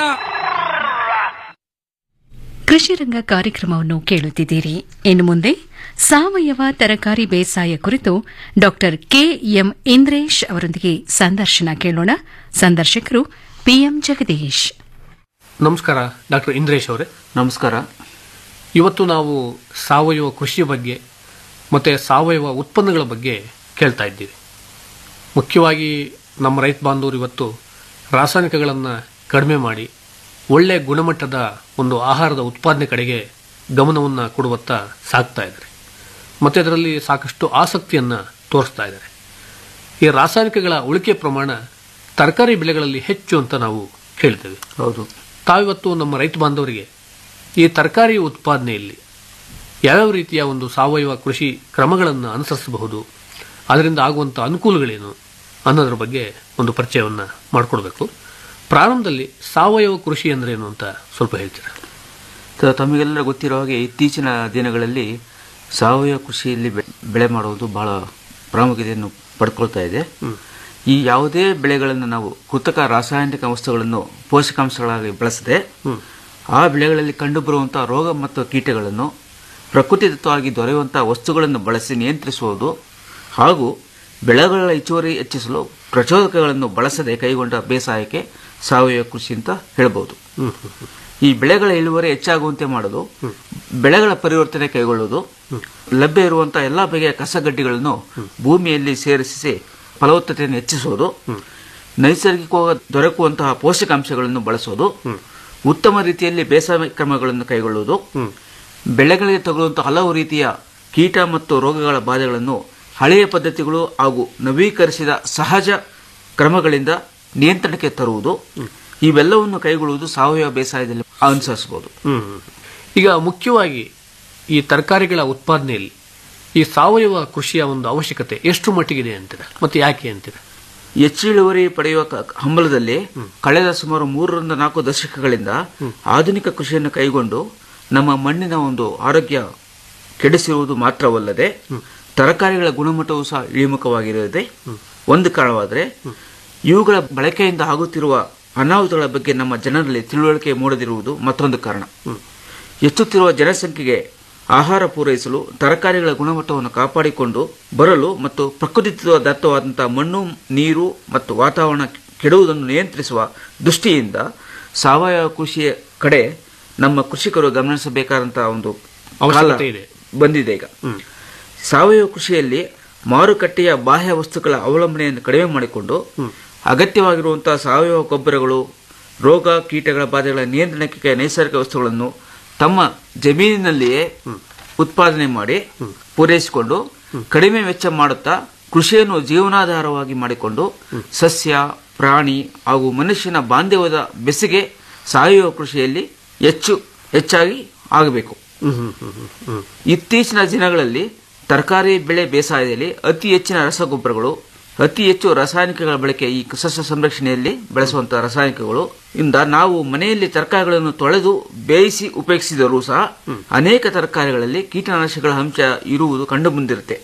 ಕೃಷಿ ರಂಗ ಕಾರ್ಯಕ್ರಮವನ್ನು ಕೇಳುತ್ತಿದ್ದೀರಿ ಇನ್ನು ಮುಂದೆ ಸಾವಯವ ತರಕಾರಿ ಬೇಸಾಯ ಕುರಿತು ಡಾಕ್ಟರ್ ಕೆಎಂ ಇಂದ್ರೇಶ್ ಅವರೊಂದಿಗೆ ಸಂದರ್ಶನ ಕೇಳೋಣ ಸಂದರ್ಶಕರು ಪಿಎಂ ಜಗದೀಶ್ ನಮಸ್ಕಾರ ಡಾಕ್ಟರ್ ಇಂದ್ರೇಶ್ ಅವರೇ ನಮಸ್ಕಾರ ಇವತ್ತು ನಾವು ಸಾವಯವ ಕೃಷಿ ಬಗ್ಗೆ ಮತ್ತು ಸಾವಯವ ಉತ್ಪನ್ನಗಳ ಬಗ್ಗೆ ಕೇಳ್ತಾ ಇದ್ದೀವಿ ಮುಖ್ಯವಾಗಿ ನಮ್ಮ ರೈತ ಬಾಂಧವರು ಇವತ್ತು ರಾಸಾಯನಿಕಗಳನ್ನು ಕಡಿಮೆ ಮಾಡಿ ಒಳ್ಳೆಯ ಗುಣಮಟ್ಟದ ಒಂದು ಆಹಾರದ ಉತ್ಪಾದನೆ ಕಡೆಗೆ ಗಮನವನ್ನು ಕೊಡುವತ್ತ ಸಾಗ್ತಾ ಇದ್ದಾರೆ ಮತ್ತು ಅದರಲ್ಲಿ ಸಾಕಷ್ಟು ಆಸಕ್ತಿಯನ್ನು ತೋರಿಸ್ತಾ ಇದ್ದಾರೆ ಈ ರಾಸಾಯನಿಕಗಳ ಉಳಿಕೆ ಪ್ರಮಾಣ ತರಕಾರಿ ಬೆಳೆಗಳಲ್ಲಿ ಹೆಚ್ಚು ಅಂತ ನಾವು ಹೇಳ್ತೇವೆ ಹೌದು ತಾವಿವತ್ತು ನಮ್ಮ ರೈತ ಬಾಂಧವರಿಗೆ ಈ ತರಕಾರಿ ಉತ್ಪಾದನೆಯಲ್ಲಿ ಯಾವ್ಯಾವ ರೀತಿಯ ಒಂದು ಸಾವಯವ ಕೃಷಿ ಕ್ರಮಗಳನ್ನು ಅನುಸರಿಸಬಹುದು ಅದರಿಂದ ಆಗುವಂಥ ಅನುಕೂಲಗಳೇನು ಅನ್ನೋದ್ರ ಬಗ್ಗೆ ಒಂದು ಪರಿಚಯವನ್ನು ಮಾಡಿಕೊಡ್ಬೇಕು ಪ್ರಾರಂಭದಲ್ಲಿ ಸಾವಯವ ಕೃಷಿ ಅಂದ್ರೇನು ಅಂತ ಸ್ವಲ್ಪ ಹೇಳ್ತೀರಾ ತ- ತಮಗೆಲ್ಲ ಗೊತ್ತಿರೋ ಹಾಗೆ ಇತ್ತೀಚಿನ ದಿನಗಳಲ್ಲಿ ಸಾವಯವ ಕೃಷಿಯಲ್ಲಿ ಬೆ- ಬೆಳೆ ಮಾಡುವುದು ಬಹಳ ಪ್ರಾಮುಖ್ಯತೆಯನ್ನು ಪಡ್ಕೊಳ್ತಾ ಇದೆ ಈ ಯಾವುದೇ ಬೆಳೆಗಳನ್ನು ನಾವು ಕೃತಕ ರಾಸಾಯನಿಕ ವಸ್ತುಗಳನ್ನು ಪೋಷಕಾಂಶಗಳಾಗಿ ಬಳಸದೆ ಆ ಬೆಳೆಗಳಲ್ಲಿ ಕಂಡುಬರುವಂತಹ ರೋಗ ಮತ್ತು ಕೀಟಗಳನ್ನು ಪ್ರಕೃತಿದತ್ತವಾಗಿ ದೊರೆಯುವಂತಹ ವಸ್ತುಗಳನ್ನು ಬಳಸಿ ನಿಯಂತ್ರಿಸುವುದು ಹಾಗೂ ಬೆಳೆಗಳ ಹೆಚ್ಚುವರಿ ಹೆಚ್ಚಿಸಲು ಪ್ರಚೋದಕಗಳನ್ನು ಬಳಸದೆ ಕೈಗೊಂಡ ಬೇಸಾಯಕ್ಕೆ ಸಾವಯವ ಕೃಷಿ ಅಂತ ಹೇಳ್ಬೋದು ಈ ಬೆಳೆಗಳ ಇಳುವರಿ ಹೆಚ್ಚಾಗುವಂತೆ ಮಾಡಲು ಬೆಳೆಗಳ ಪರಿವರ್ತನೆ ಕೈಗೊಳ್ಳುವುದು ಲಭ್ಯ ಇರುವಂತಹ ಎಲ್ಲಾ ಬಗೆಯ ಕಸಗಡ್ಡಿಗಳನ್ನು ಭೂಮಿಯಲ್ಲಿ ಸೇರಿಸಿ ಫಲವತ್ತತೆಯನ್ನು ಹೆಚ್ಚಿಸುವುದು ನೈಸರ್ಗಿಕವಾಗಿ ದೊರಕುವಂತಹ ಪೋಷಕಾಂಶಗಳನ್ನು ಬಳಸುವುದು ಉತ್ತಮ ರೀತಿಯಲ್ಲಿ ಬೇಸಾಯ ಕ್ರಮಗಳನ್ನು ಕೈಗೊಳ್ಳುವುದು ಬೆಳೆಗಳಿಗೆ ತಗುಲುವಂತಹ ಹಲವು ರೀತಿಯ ಕೀಟ ಮತ್ತು ರೋಗಗಳ ಬಾಧೆಗಳನ್ನು ಹಳೆಯ ಪದ್ಧತಿಗಳು ಹಾಗೂ ನವೀಕರಿಸಿದ ಸಹಜ ಕ್ರಮಗಳಿಂದ ನಿಯಂತ್ರಣಕ್ಕೆ ತರುವುದು ಇವೆಲ್ಲವನ್ನು ಕೈಗೊಳ್ಳುವುದು ಸಾವಯವ ಬೇಸಾಯದಲ್ಲಿ ಅನುಸರಿಸಬಹುದು ಈಗ ಮುಖ್ಯವಾಗಿ ಈ ತರಕಾರಿಗಳ ಉತ್ಪಾದನೆಯಲ್ಲಿ ಈ ಸಾವಯವ ಕೃಷಿಯ ಒಂದು ಅವಶ್ಯಕತೆ ಎಷ್ಟು ಮಟ್ಟಿಗಿದೆ ಅಂತೀರಾ ಮತ್ತು ಯಾಕೆ ಅಂತೀರಾ ಹೆಚ್ಚು ಇಳುವರಿ ಪಡೆಯುವ ಕ- ಹಂಬಲದಲ್ಲಿ ಕಳೆದ ಸುಮಾರು ಮೂರರಿಂದ ನಾಲ್ಕು ದಶಕಗಳಿಂದ ಆಧುನಿಕ ಕೃಷಿಯನ್ನು ಕೈಗೊಂಡು ನಮ್ಮ ಮಣ್ಣಿನ ಒಂದು ಆರೋಗ್ಯ ಕೆಡಿಸಿರುವುದು ಮಾತ್ರವಲ್ಲದೆ ತರಕಾರಿಗಳ ಗುಣಮಟ್ಟವೂ ಸಹ ಇಳಿಮುಖವಾಗಿರುತ್ತದೆ ಒಂದು ಕಾರಣವಾದರೆ ಇವುಗಳ ಬಳಕೆಯಿಂದ ಆಗುತ್ತಿರುವ ಅನಾಹುತಗಳ ಬಗ್ಗೆ ನಮ್ಮ ಜನರಲ್ಲಿ ತಿಳುವಳಿಕೆ ಮೂಡದಿರುವುದು ಮತ್ತೊಂದು ಕಾರಣ ಹೆಚ್ಚುತ್ತಿರುವ ಜನಸಂಖ್ಯೆಗೆ ಆಹಾರ ಪೂರೈಸಲು ತರಕಾರಿಗಳ ಗುಣಮಟ್ಟವನ್ನು ಕಾಪಾಡಿಕೊಂಡು ಬರಲು ಮತ್ತು ಪ್ರಕೃತಿ ದತ್ತವಾದಂತಹ ಮಣ್ಣು ನೀರು ಮತ್ತು ವಾತಾವರಣ ಕೆಡುವುದನ್ನು ನಿಯಂತ್ರಿಸುವ ದೃಷ್ಟಿಯಿಂದ ಸಾವಯವ ಕೃಷಿಯ ಕಡೆ ನಮ್ಮ ಕೃಷಿಕರು ಗಮನಿಸಬೇಕಾದಂತಹ ಒಂದು ಕಾಲ ಅವಶ್ಯಕತೆ ಇದೆ. ಬಂದಿದೆ ಈಗ ಸಾವಯವ ಕೃಷಿಯಲ್ಲಿ ಮಾರುಕಟ್ಟೆಯ ಬಾಹ್ಯ ವಸ್ತುಗಳ ಅವಲಂಬನೆಯನ್ನು ಕಡಿಮೆ ಮಾಡಿಕೊಂಡು ಅಗತ್ಯವಾಗಿರುವಂತಹ ಸಾವಯವ ಗೊಬ್ಬರಗಳು ರೋಗ ಕೀಟಗಳ ಬಾಧೆಗಳ ನಿಯಂತ್ರಣಕ್ಕೆ ನೈಸರ್ಗಿಕ ವಸ್ತುಗಳನ್ನು ತಮ್ಮ ಜಮೀನಿನಲ್ಲಿಯೇ ಉತ್ಪಾದನೆ ಮಾಡಿ ಪೂರೈಸಿಕೊಂಡು ಕಡಿಮೆ ವೆಚ್ಚ ಮಾಡುತ್ತಾ ಕೃಷಿಯನ್ನು ಜೀವನಾಧಾರವಾಗಿ ಮಾಡಿಕೊಂಡು ಸಸ್ಯ ಪ್ರಾಣಿ ಹಾಗೂ ಮನುಷ್ಯನ ಬಾಂಧವ್ಯದ ಬೆಸಿಗೆ ಸಾವಯವ ಕೃಷಿಯಲ್ಲಿ ಹೆಚ್ಚು ಹೆಚ್ಚಾಗಿ ಆಗಬೇಕು ಇತ್ತೀಚಿನ ದಿನಗಳಲ್ಲಿ ತರಕಾರಿ ಬೆಳೆ ಬೇಸಾಯದಲ್ಲಿ ಅತಿ ಹೆಚ್ಚಿನ ರಸಗೊಬ್ಬರಗಳು ಅತಿ ಹೆಚ್ಚು ರಾಸಾಯನಿಕಗಳ ಬಳಕೆ ಈ ಸಸ್ಯ ಸಂರಕ್ಷಣೆಯಲ್ಲಿ ಬಳಸುವಂತಹ ರಾಸಾಯನಿಕಗಳು ಇಂದ ನಾವು ಮನೆಯಲ್ಲಿ ತರಕಾರಿಗಳನ್ನು ತೊಳೆದು ಬೇಯಿಸಿ ಉಪಯೋಗಿಸಿದರೂ ಸಹ ಅನೇಕ ತರಕಾರಿಗಳಲ್ಲಿ ಕೀಟನಾಶಕಗಳ ಅಂಶ ಇರುವುದು ಕಂಡು ಬಂದಿರುತ್ತೆ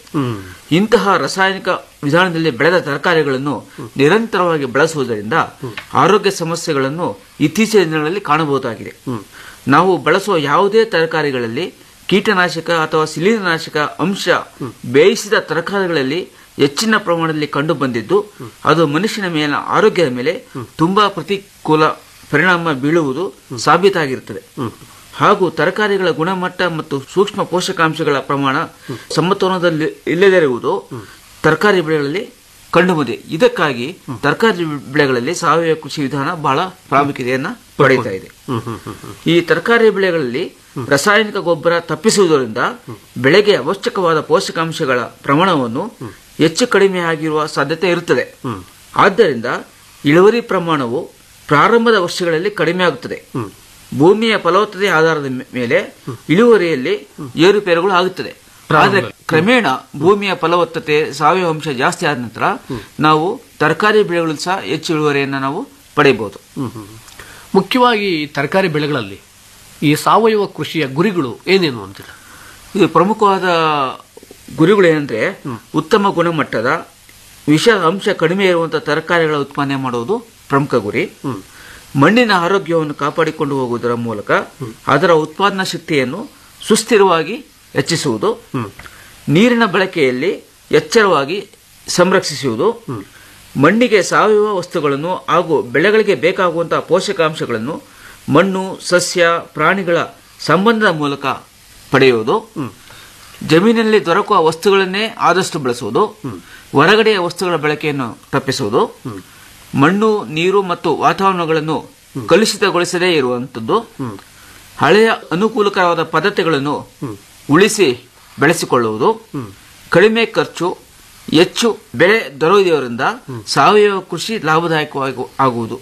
ಇಂತಹ ರಾಸಾಯನಿಕ ವಿಧಾನದಲ್ಲಿ ಬೆಳೆದ ತರಕಾರಿಗಳನ್ನು ನಿರಂತರವಾಗಿ ಬಳಸುವುದರಿಂದ ಆರೋಗ್ಯ ಸಮಸ್ಯೆಗಳನ್ನು ಇತ್ತೀಚಿನ ದಿನಗಳಲ್ಲಿ ಕಾಣಬಹುದಾಗಿದೆ ನಾವು ಬಳಸುವ ಯಾವುದೇ ತರಕಾರಿಗಳಲ್ಲಿ ಕೀಟನಾಶಕ ಅಥವಾ ಶಿಲೀಲನಾಶಕ ಅಂಶ ಬೇಯಿಸಿದ ತರಕಾರಿಗಳಲ್ಲಿ ಹೆಚ್ಚಿನ ಪ್ರಮಾಣದಲ್ಲಿ ಕಂಡು ಬಂದಿದ್ದು ಅದು ಮನುಷ್ಯನ ಮೇಲಿನ ಆರೋಗ್ಯದ ಮೇಲೆ ತುಂಬಾ ಪ್ರತಿಕೂಲ ಪರಿಣಾಮ ಬೀಳುವುದು ಸಾಬೀತಾಗಿರುತ್ತದೆ ಹಾಗೂ ತರಕಾರಿಗಳ ಗುಣಮಟ್ಟ ಮತ್ತು ಸೂಕ್ಷ್ಮ ಪೋಷಕಾಂಶಗಳ ಪ್ರಮಾಣ ಸಮತೋಲನದಲ್ಲಿ ಇಲ್ಲದಿರುವುದು ತರಕಾರಿ ಬೆಳೆಗಳಲ್ಲಿ ಕಂಡುಬಂದಿದೆ ಇದಕ್ಕಾಗಿ ತರಕಾರಿ ಬೆಳೆಗಳಲ್ಲಿ ಸಾವಯವ ಕೃಷಿ ವಿಧಾನ ಬಹಳ ಪ್ರಾಮುಖ್ಯತೆಯನ್ನ ಪಡೆಯುತ್ತಾ ಇದೆ ಈ ತರಕಾರಿ ಬೆಳೆಗಳಲ್ಲಿ ರಾಸಾಯನಿಕ ಗೊಬ್ಬರ ತಪ್ಪಿಸುವುದರಿಂದ ಬೆಳೆಗೆ ಅವಶ್ಯಕವಾದ ಪೋಷಕಾಂಶಗಳ ಪ್ರಮಾಣವನ್ನು ಹೆಚ್ಚು ಕಡಿಮೆ ಆಗಿರುವ ಸಾಧ್ಯತೆ ಇರುತ್ತದೆ ಆದ್ದರಿಂದ ಇಳುವರಿ ಪ್ರಮಾಣವು ಪ್ರಾರಂಭದ ವರ್ಷಗಳಲ್ಲಿ ಕಡಿಮೆ ಆಗುತ್ತದೆ ಭೂಮಿಯ ಫಲವತ್ತತೆ ಆಧಾರದ ಮೇಲೆ ಇಳುವರಿಯಲ್ಲಿ ಏರುಪೇರುಗಳು ಆಗುತ್ತದೆ ಆದರೆ ಕ್ರಮೇಣ ಭೂಮಿಯ ಫಲವತ್ತತೆ ಸಾವಯವ ಅಂಶ ಜಾಸ್ತಿ ಆದ ನಂತರ ನಾವು ತರಕಾರಿ ಬೆಳೆಗಳು ಸಹ ಹೆಚ್ಚು ಇಳುವರಿಯನ್ನು ನಾವು ಪಡೆಯಬಹುದು ಮುಖ್ಯವಾಗಿ ಈ ತರಕಾರಿ ಬೆಳೆಗಳಲ್ಲಿ ಈ ಸಾವಯವ ಕೃಷಿಯ ಗುರಿಗಳು ಏನೇನು ಅಂತೀರ ಇದು ಪ್ರಮುಖವಾದ ಗುರಿಗಳು ಏನಂದ್ರೆ ಉತ್ತಮ ಗುಣಮಟ್ಟದ ವಿಷ ಅಂಶ ಕಡಿಮೆ ಇರುವಂತಹ ತರಕಾರಿಗಳ ಉತ್ಪಾದನೆ ಮಾಡುವುದು ಪ್ರಮುಖ ಗುರಿ ಮಣ್ಣಿನ ಆರೋಗ್ಯವನ್ನು ಕಾಪಾಡಿಕೊಂಡು ಹೋಗುವುದರ ಮೂಲಕ ಅದರ ಉತ್ಪಾದನಾ ಶಕ್ತಿಯನ್ನು ಸುಸ್ಥಿರವಾಗಿ ಹೆಚ್ಚಿಸುವುದು ನೀರಿನ ಬಳಕೆಯಲ್ಲಿ ಎಚ್ಚರವಾಗಿ ಸಂರಕ್ಷಿಸುವುದು ಮಣ್ಣಿಗೆ ಸಾವಯವ ವಸ್ತುಗಳನ್ನು ಹಾಗೂ ಬೆಳೆಗಳಿಗೆ ಬೇಕಾಗುವಂತಹ ಪೋಷಕಾಂಶಗಳನ್ನು ಮಣ್ಣು ಸಸ್ಯ ಪ್ರಾಣಿಗಳ ಸಂಬಂಧದ ಮೂಲಕ ಪಡೆಯುವುದು ಜಮೀನಿನಲ್ಲಿ ದೊರಕುವ ವಸ್ತುಗಳನ್ನೇ ಆದಷ್ಟು ಬಳಸುವುದು ಹೊರಗಡೆಯ ವಸ್ತುಗಳ ಬಳಕೆಯನ್ನು ತಪ್ಪಿಸುವುದು ಮಣ್ಣು ನೀರು ಮತ್ತು ವಾತಾವರಣಗಳನ್ನು ಕಲುಷಿತಗೊಳಿಸದೇ ಇರುವಂತದ್ದು ಹಳೆಯ ಅನುಕೂಲಕರವಾದ ಪದ್ಧತಿಗಳನ್ನು ಉಳಿಸಿ ಬೆಳೆಸಿಕೊಳ್ಳುವುದು ಕಡಿಮೆ ಖರ್ಚು ಹೆಚ್ಚು ಬೆಳೆ ದೊರೆಯುವುದರಿಂದ ಸಾವಯವ ಕೃಷಿ ಲಾಭದಾಯಕವಾಗಿ ಆಗುವುದು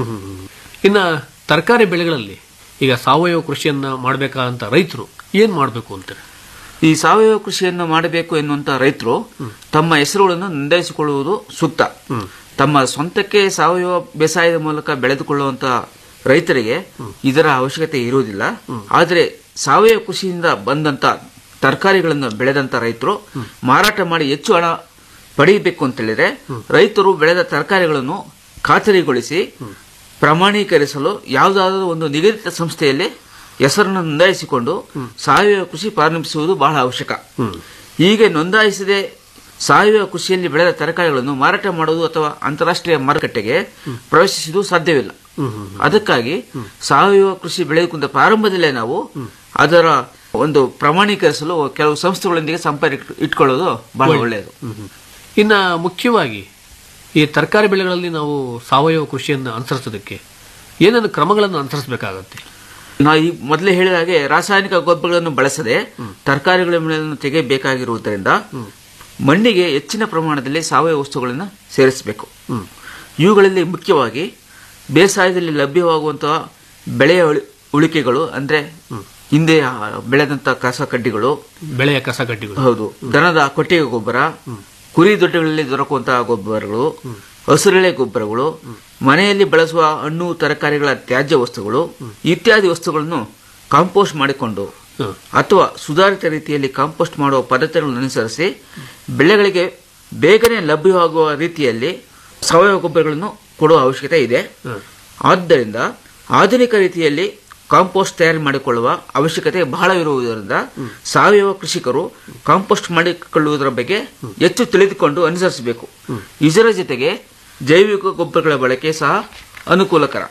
ಇನ್ನ ತರಕಾರಿ ಬೆಳೆಗಳಲ್ಲಿ ಈಗ ಸಾವಯವ ಕೃಷಿಯನ್ನ ಮಾಡಬೇಕಾದಂತ ರೈತರು ಏನ್ ಮಾಡಬೇಕು ಅಂತಾರೆ ಈ ಸಾವಯವ ಕೃಷಿಯನ್ನು ಮಾಡಬೇಕು ಎನ್ನುವಂತ ರೈತರು ತಮ್ಮ ಹೆಸರುಗಳನ್ನು ನೋಂದಾಯಿಸಿಕೊಳ್ಳುವುದು ಸೂಕ್ತ ತಮ್ಮ ಸ್ವಂತಕ್ಕೆ ಸಾವಯವ ಬೇಸಾಯದ ಮೂಲಕ ಬೆಳೆದುಕೊಳ್ಳುವಂತ ರೈತರಿಗೆ ಇದರ ಅವಶ್ಯಕತೆ ಇರುವುದಿಲ್ಲ ಆದರೆ ಸಾವಯವ ಕೃಷಿಯಿಂದ ಬಂದಂತ ತರಕಾರಿಗಳನ್ನು ಬೆಳೆದಂತ ರೈತರು ಮಾರಾಟ ಮಾಡಿ ಹೆಚ್ಚು ಹಣ ಪಡೆಯಬೇಕು ಅಂತ ಹೇಳಿದ್ರೆ ರೈತರು ಬೆಳೆದ ತರಕಾರಿಗಳನ್ನು ಖಾತರಿಗೊಳಿಸಿ ಪ್ರಮಾಣೀಕರಿಸಲು ಯಾವುದಾದರೂ ಒಂದು ನಿಗದಿತ ಸಂಸ್ಥೆಯಲ್ಲಿ ಹೆಸರನ್ನು ನೋಂದಾಯಿಸಿಕೊಂಡು ಸಾವಯವ ಕೃಷಿ ಪ್ರಾರಂಭಿಸುವುದು ಬಹಳ ಅವಶ್ಯಕ ಹೀಗೆ ನೋಂದಾಯಿಸದೆ ಸಾವಯವ ಕೃಷಿಯಲ್ಲಿ ಬೆಳೆದ ತರಕಾರಿಗಳನ್ನು ಮಾರಾಟ ಮಾಡುವುದು ಅಥವಾ ಅಂತಾರಾಷ್ಟ್ರೀಯ ಮಾರುಕಟ್ಟೆಗೆ ಪ್ರವೇಶಿಸುವುದು ಸಾಧ್ಯವಿಲ್ಲ ಅದಕ್ಕಾಗಿ ಸಾವಯವ ಕೃಷಿ ಬೆಳೆದುಕೊಂಡ ಪ್ರಾರಂಭದಲ್ಲೇ ನಾವು ಅದರ ಒಂದು ಪ್ರಮಾಣೀಕರಿಸಲು ಕೆಲವು ಸಂಸ್ಥೆಗಳೊಂದಿಗೆ ಸಂಪರ್ಕ ಇಟ್ಕೊಳ್ಳೋದು ಬಹಳ ಒಳ್ಳೆಯದು ಇನ್ನ ಮುಖ್ಯವಾಗಿ ಈ ತರಕಾರಿ ಬೆಳೆಗಳಲ್ಲಿ ನಾವು ಸಾವಯವ ಕೃಷಿಯನ್ನು ಅನುಸರಿಸೋದಕ್ಕೆ ಏನೇನು ಕ್ರಮಗಳನ್ನು ಅನುಸರಿಸಬೇಕಾಗತ್ತೆ ನಾ ಈ ಮೊದಲೇ ಹೇಳಿದ ಹಾಗೆ ರಾಸಾಯನಿಕ ಗೊಬ್ಬರಗಳನ್ನು ಬಳಸದೆ ತರಕಾರಿಗಳನ್ನು ತೆಗೆಯಬೇಕಾಗಿರುವುದರಿಂದ ಮಣ್ಣಿಗೆ ಹೆಚ್ಚಿನ ಪ್ರಮಾಣದಲ್ಲಿ ಸಾವಯವ ವಸ್ತುಗಳನ್ನು ಸೇರಿಸಬೇಕು ಇವುಗಳಲ್ಲಿ ಮುಖ್ಯವಾಗಿ ಬೇಸಾಯದಲ್ಲಿ ಲಭ್ಯವಾಗುವಂತಹ ಬೆಳೆಯ ಉಳಿ- ಉಳಿಕೆಗಳು ಅಂದ್ರೆ ಹಿಂದೆ ಆ, ಬೆಳೆದಂತ ಕಸ ಕಡ್ಡಿಗಳು ಬೆಳೆಯ ಕಸಗಡ್ಡಿಗಳು ಹೌದು ದನದ ಕೊಟ್ಟಿಗೆ ಗೊಬ್ಬರ ಕುರಿ ದೊಡ್ಡಗಳಲ್ಲಿ ದೊರಕುವಂತಹ ಗೊಬ್ಬರಗಳು ಹಸುರೆಳೆ ಗೊಬ್ಬರಗಳು ಮನೆಯಲ್ಲಿ ಬಳಸುವ ಹಣ್ಣು ತರಕಾರಿಗಳ ತ್ಯಾಜ್ಯ ವಸ್ತುಗಳು ಇತ್ಯಾದಿ ವಸ್ತುಗಳನ್ನು ಕಾಂಪೋಸ್ಟ್ ಮಾಡಿಕೊಂಡು ಅಥವಾ ಸುಧಾರಿತ ರೀತಿಯಲ್ಲಿ ಕಾಂಪೋಸ್ಟ್ ಮಾಡುವ ಪದ್ಧತಿಗಳನ್ನು ಅನುಸರಿಸಿ ಬೆಳೆಗಳಿಗೆ ಬೇಗನೆ ಲಭ್ಯವಾಗುವ ರೀತಿಯಲ್ಲಿ ಸಾವಯವ ಗೊಬ್ಬರಗಳನ್ನು ಕೊಡುವ ಅವಶ್ಯಕತೆ ಇದೆ ಆದ್ದರಿಂದ ಆಧುನಿಕ ರೀತಿಯಲ್ಲಿ ಕಾಂಪೋಸ್ಟ್ ತಯಾರು ಮಾಡಿಕೊಳ್ಳುವ ಅವಶ್ಯಕತೆ ಬಹಳವಿರುವುದರಿಂದ ಸಾವಯವ ಕೃಷಿಕರು ಕಾಂಪೋಸ್ಟ್ ಮಾಡಿಕೊಳ್ಳುವುದರ ಬಗ್ಗೆ ಹೆಚ್ಚು ತಿಳಿದುಕೊಂಡು ಅನುಸರಿಸಬೇಕು ಇದರ ಜೊತೆಗೆ ಜೈವಿಕ ಗೊಬ್ಬರಗಳ ಬಳಕೆ ಸಹ ಅನುಕೂಲಕರ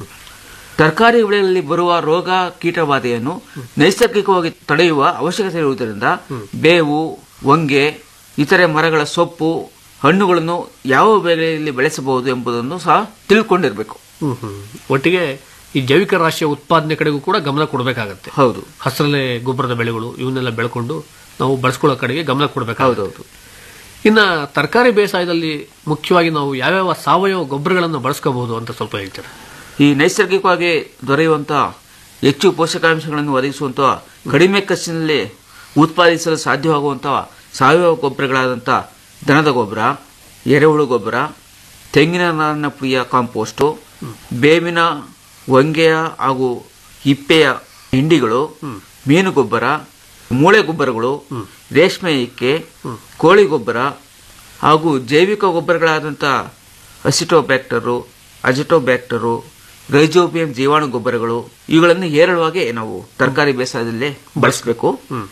ತರಕಾರಿ ಬೆಳೆಗಳಲ್ಲಿ ಬರುವ ರೋಗ ಕೀಟಬಾಧೆಯನ್ನು ನೈಸರ್ಗಿಕವಾಗಿ ತಡೆಯುವ ಅವಶ್ಯಕತೆ ಇರುವುದರಿಂದ ಬೇವು ಹೊಂಗೆ ಇತರೆ ಮರಗಳ ಸೊಪ್ಪು ಹಣ್ಣುಗಳನ್ನು ಯಾವ ಬೆಳೆಯಲ್ಲಿ ಬೆಳೆಸಬಹುದು ಎಂಬುದನ್ನು ಸಹ ತಿಳ್ಕೊಂಡಿರಬೇಕು ಒಟ್ಟಿಗೆ ಈ ಜೈವಿಕ ರಾಶಿಯ ಉತ್ಪಾದನೆ ಕಡೆಗೂ ಕೂಡ ಗಮನ ಕೊಡಬೇಕಾಗತ್ತೆ ಹೌದು ಹಸರಲೆ ಗೊಬ್ಬರದ ಬೆಳೆಗಳು ಇವನ್ನೆಲ್ಲ ಬೆಳ್ಕೊಂಡು ನಾವು ಬಳಸ್ಕೊಳ್ಳೋ ಕಡೆಗೆ ಗಮನ ಕೊಡಬೇಕಾಗುತ್ತೆ ಇನ್ನ ತರಕಾರಿ ಬೇಸಾಯದಲ್ಲಿ ಮುಖ್ಯವಾಗಿ ನಾವು ಯಾವ್ಯಾವ ಸಾವಯವ ಗೊಬ್ಬರಗಳನ್ನು ಬಳಸ್ಕೋಬಹುದು ಅಂತ ಸ್ವಲ್ಪ ಹೇಳ್ತಾರೆ ಈ ನೈಸರ್ಗಿಕವಾಗಿ ದೊರೆಯುವಂತಹ ಹೆಚ್ಚು ಪೋಷಕಾಂಶಗಳನ್ನು ಒದಗಿಸುವಂತಹ ಕಡಿಮೆ ಖರ್ಚಿನಲ್ಲಿ ಉತ್ಪಾದಿಸಲು ಸಾಧ್ಯವಾಗುವಂತಹ ಸಾವಯವ ಗೊಬ್ಬರಗಳಾದಂತಹ ದನದ ಗೊಬ್ಬರ ಎರೆಹುಳು ಗೊಬ್ಬರ ತೆಂಗಿನ ನಾರಿನ ಪುಡಿಯ ಕಾಂಪೋಸ್ಟು ಬೇವಿನ ಹೊಂಗೆಯ ಹಾಗೂ ಹಿಪ್ಪೆಯ ಹಿಂಡಿಗಳು ಮೀನು ಗೊಬ್ಬರ ಮೂಳೆ ಗೊಬ್ಬರಗಳು ರೇಷ್ಮೆ ಇಕ್ಕೆ ಕೋಳಿ ಗೊಬ್ಬರ ಹಾಗೂ ಜೈವಿಕ ಗೊಬ್ಬರಗಳಾದಂಥ ಅಸಿಟೋಬ್ಯಾಕ್ಟರು ಅಜಿಟೋಬ್ಯಾಕ್ಟರು ರೈಜೋಬಿಯಂ ಜೀವಾಣು ಗೊಬ್ಬರಗಳು ಇವುಗಳನ್ನು ಹೇರಳವಾಗಿ ನಾವು ತರಕಾರಿ ಬೇಸಾಯದಲ್ಲಿ ಬಳಸಬೇಕು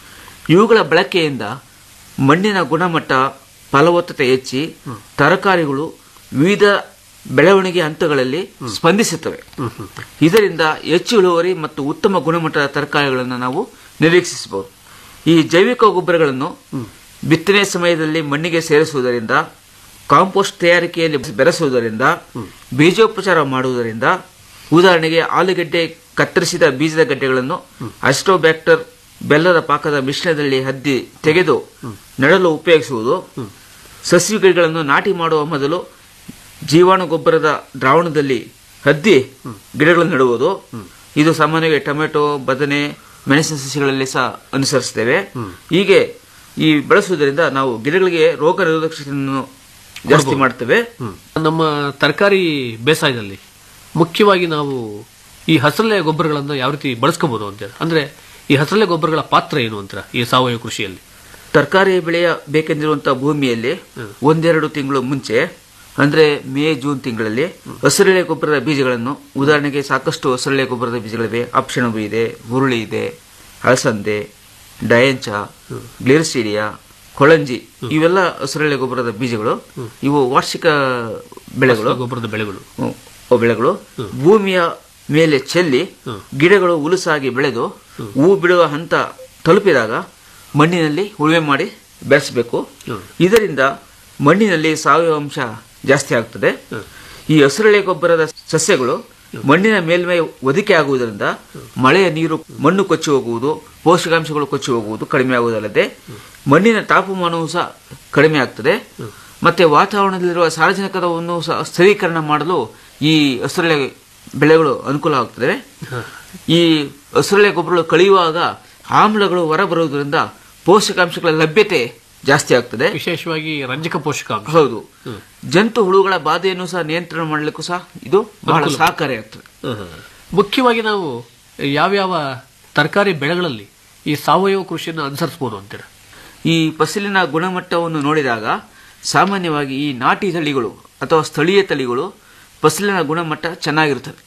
ಇವುಗಳ ಬಳಕೆಯಿಂದ ಮಣ್ಣಿನ ಗುಣಮಟ್ಟ ಫಲವತ್ತತೆ ಹೆಚ್ಚಿ ತರಕಾರಿಗಳು ವಿವಿಧ ಬೆಳವಣಿಗೆ ಹಂತಗಳಲ್ಲಿ ಸ್ಪಂದಿಸುತ್ತವೆ ಇದರಿಂದ ಹೆಚ್ಚು ಇಳುವರಿ ಮತ್ತು ಉತ್ತಮ ಗುಣಮಟ್ಟದ ತರಕಾರಿಗಳನ್ನು ನಾವು ನಿರೀಕ್ಷಿಸಬಹುದು ಈ ಜೈವಿಕ ಗೊಬ್ಬರಗಳನ್ನು ಬಿತ್ತನೆ ಸಮಯದಲ್ಲಿ ಮಣ್ಣಿಗೆ ಸೇರಿಸುವುದರಿಂದ ಕಾಂಪೋಸ್ಟ್ ತಯಾರಿಕೆಯಲ್ಲಿ ಬೆರೆಸುವುದರಿಂದ ಬೀಜೋಪಚಾರ ಮಾಡುವುದರಿಂದ ಉದಾಹರಣೆಗೆ ಆಲೂಗೆಡ್ಡೆ ಕತ್ತರಿಸಿದ ಬೀಜದ ಗಡ್ಡೆಗಳನ್ನು ಅಸ್ಟೋಬ್ಯಾಕ್ಟರ್ ಬೆಲ್ಲದ ಪಾಕದ ಮಿಶ್ರಣದಲ್ಲಿ ಹದ್ದಿ ತೆಗೆದು ನೆಡಲು ಉಪಯೋಗಿಸುವುದು ಸಸಿಗಿಡಗಳನ್ನು ನಾಟಿ ಮಾಡುವ ಮೊದಲು ಜೀವಾಣು ಗೊಬ್ಬರದ ದ್ರಾವಣದಲ್ಲಿ ಹದ್ದಿ ಗಿಡಗಳನ್ನು ನೆಡುವುದು ಇದು ಸಾಮಾನ್ಯವಾಗಿ ಟೊಮೆಟೊ ಬದನೆ ಮೆಣಸಿನ ಸಸಿಗಳಲ್ಲಿ ಸಹ ಅನುಸರಿಸುತ್ತೇವೆ ಹೀಗೆ ಈ ಬಳಸುವುದರಿಂದ ನಾವು ಗಿಡಗಳಿಗೆ ರೋಗ ನಿರೋಧಕ ಶಕ್ತಿಯನ್ನು ಜಾಸ್ತಿ ಮಾಡ್ತೇವೆ ನಮ್ಮ ತರಕಾರಿ ಬೇಸಾಯದಲ್ಲಿ ಮುಖ್ಯವಾಗಿ ನಾವು ಈ ಹಸರಲೆ ಗೊಬ್ಬರಗಳನ್ನು ಯಾವ ರೀತಿ ಬಳಸ್ಕೋಬಹುದು ಅಂತ ಅಂದ್ರೆ ಈ ಹಸರಲೆ ಗೊಬ್ಬರಗಳ ಪಾತ್ರ ಏನು ಅಂತ ಈ ಸಾವಯವ ಕೃಷಿಯಲ್ಲಿ ತರಕಾರಿ ಬೆಳೆಯ ಬೇಕೆಂದಿರುವಂತಹ ಭೂಮಿಯಲ್ಲಿ ಒಂದೆರಡು ತಿಂಗಳು ಮುಂಚೆ ಅಂದ್ರೆ ಮೇ ಜೂನ್ ತಿಂಗಳಲ್ಲಿ ಹಸಿರೆಳೆ ಗೊಬ್ಬರದ ಬೀಜಗಳನ್ನು ಉದಾಹರಣೆಗೆ ಸಾಕಷ್ಟು ಹಸಿರೆಳೆ ಗೊಬ್ಬರದ ಬೀಜಗಳಿವೆ ಅಪ್ಷಣಬು ಇದೆ ಹುರುಳಿ ಇದೆ ಅಲಸಂದೆ ಡಯಂಚ ಗ್ಲಿರ್ಸಿಡಿಯಾ ಕೊಳಂಜಿ ಇವೆಲ್ಲ ಹಸಿರೆಳೆ ಗೊಬ್ಬರದ ಬೀಜಗಳು ಇವು ವಾರ್ಷಿಕ ಬೆಳೆಗಳು ಗೊಬ್ಬರದ ಬೆಳೆಗಳು ಹ್ಮ್, ಅವು ಬೆಳೆಗಳು ಭೂಮಿಯ ಮೇಲೆ ಚೆಲ್ಲಿ ಗಿಡಗಳು ಉಲುಸಾಗಿ ಬೆಳೆದು ಹೂ ಬಿಡುವ ಹಂತ ತಲುಪಿದಾಗ ಮಣ್ಣಿನಲ್ಲಿ ಉಳುಮೆ ಮಾಡಿ ಬೆಳೆಸಬೇಕು ಇದರಿಂದ ಮಣ್ಣಿನಲ್ಲಿ ಸಾವಯವ ಅಂಶ ಜಾಸ್ತಿ ಆಗ್ತದೆ ಈ ಹಸಿರೆಳೆ ಗೊಬ್ಬರದ ಸಸ್ಯಗಳು ಮಣ್ಣಿನ ಮೇಲ್ಮೈ ಒದಿಕೆ ಆಗುವುದರಿಂದ ಮಳೆಯ ನೀರು ಮಣ್ಣು ಕೊಚ್ಚಿ ಹೋಗುವುದು ಪೋಷಕಾಂಶಗಳು ಕೊಚ್ಚಿ ಹೋಗುವುದು ಕಡಿಮೆ ಆಗುವುದಲ್ಲದೆ ಮಣ್ಣಿನ ತಾಪಮಾನವೂ ಸಹ ಕಡಿಮೆ ಆಗ್ತದೆ ಮತ್ತೆ ವಾತಾವರಣದಲ್ಲಿರುವ ಸಾರಜನಕವನ್ನು ಸಹ ಸ್ಥಿರೀಕರಣ ಮಾಡಲು ಈ ಹಸಿರೆಳೆ ಬೆಳೆಗಳು ಅನುಕೂಲ ಆಗ್ತದೆ ಈ ಹಸಿರೆಳೆ ಗೊಬ್ಬರಗಳು ಕಳೆಯುವಾಗ ಆಮ್ಲಗಳು ಹೊರಬರುವುದರಿಂದ ಪೋಷಕಾಂಶಗಳ ಲಭ್ಯತೆ ಜಾಸ್ತಿ ಆಗ್ತದೆ ವಿಶೇಷವಾಗಿ ರಂಜಕ ಪೋಷಕಾಂಶ ಹೌದು ಜಂತು ಹುಳುಗಳ ಬಾಧೆಯನ್ನು ಸಹ ನಿಯಂತ್ರಣ ಮಾಡಲಿಕ್ಕೂ ಸಹ ಇದು ಬಹಳ ಅನುಕೂಲ. ಸಹಕಾರಿಯಾಗ್ತದೆ ಮುಖ್ಯವಾಗಿ ನಾವು ಯಾವ್ಯಾವ ತರಕಾರಿ ಬೆಳೆಗಳಲ್ಲಿ ಈ ಸಾವಯವ ಕೃಷಿಯನ್ನು ಅನುಸರಿಸಬಹುದು ಅಂತೀರ ಈ ಫಸಲಿನ ಗುಣಮಟ್ಟವನ್ನು ನೋಡಿದಾಗ ಸಾಮಾನ್ಯವಾಗಿ ಈ ನಾಟಿ ತಳಿಗಳು ಅಥವಾ ಸ್ಥಳೀಯ ತಳಿಗಳು ಫಸಲಿನ ಗುಣಮಟ್ಟ ಚೆನ್ನಾಗಿರುತ್ತದೆ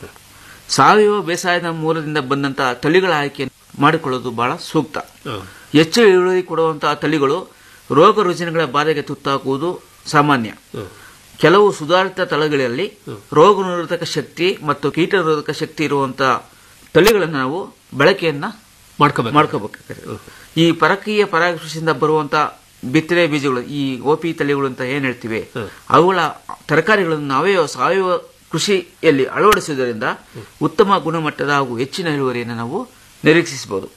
ಸಾವಯವ ಬೇಸಾಯದ ಮೂಲದಿಂದ ಬಂದಂತಹ ತಳಿಗಳ ಆಯ್ಕೆ ಮಾಡಿಕೊಳ್ಳೋದು ಬಹಳ ಸೂಕ್ತ ಹೆಚ್ಚು ಇಳುವರಿ ಕೊಡುವಂತಹ ತಳಿಗಳು ರೋಗ ರುಜಿನಗಳ ಬಾಧೆಗೆ ತುತ್ತಾಗುವುದು ಸಾಮಾನ್ಯ ಕೆಲವು ಸುಧಾರಿತ ತಳಿಗಳಲ್ಲಿ ರೋಗ ನಿರೋಧಕ ಶಕ್ತಿ ಮತ್ತು ಕೀಟ ನಿರೋಧಕ ಶಕ್ತಿ ಇರುವಂತಹ ತಳಿಗಳನ್ನು ನಾವು ಬಳಕೆಯನ್ನ ಮಾಡ್ಕೋಬೇಕು ಮಾಡ್ಕೋಬೇಕಾಗ್ತದೆ ಈ ಪರಕೀಯ ಪರಾಗಸ್ಪರ್ಶದಿಂದ ಬರುವಂತ ಬಿತ್ತನೆ ಬೀಜಗಳು ಈ ಓಪಿ ತಳಿಗಳು ಅಂತ ಏನ್ ಹೇಳ್ತೀವಿ ಅವುಗಳ ತರಕಾರಿಗಳನ್ನು ನಾವೇ ಸಾವಯವ ಕೃಷಿಯಲ್ಲಿ ಅಳವಡಿಸುವುದರಿಂದ ಉತ್ತಮ ಗುಣಮಟ್ಟದ ಹಾಗೂ ಹೆಚ್ಚಿನ ಇಳುವರಿಯನ್ನು ನಾವು ನಿರೀಕ್ಷಿಸಬಹುದು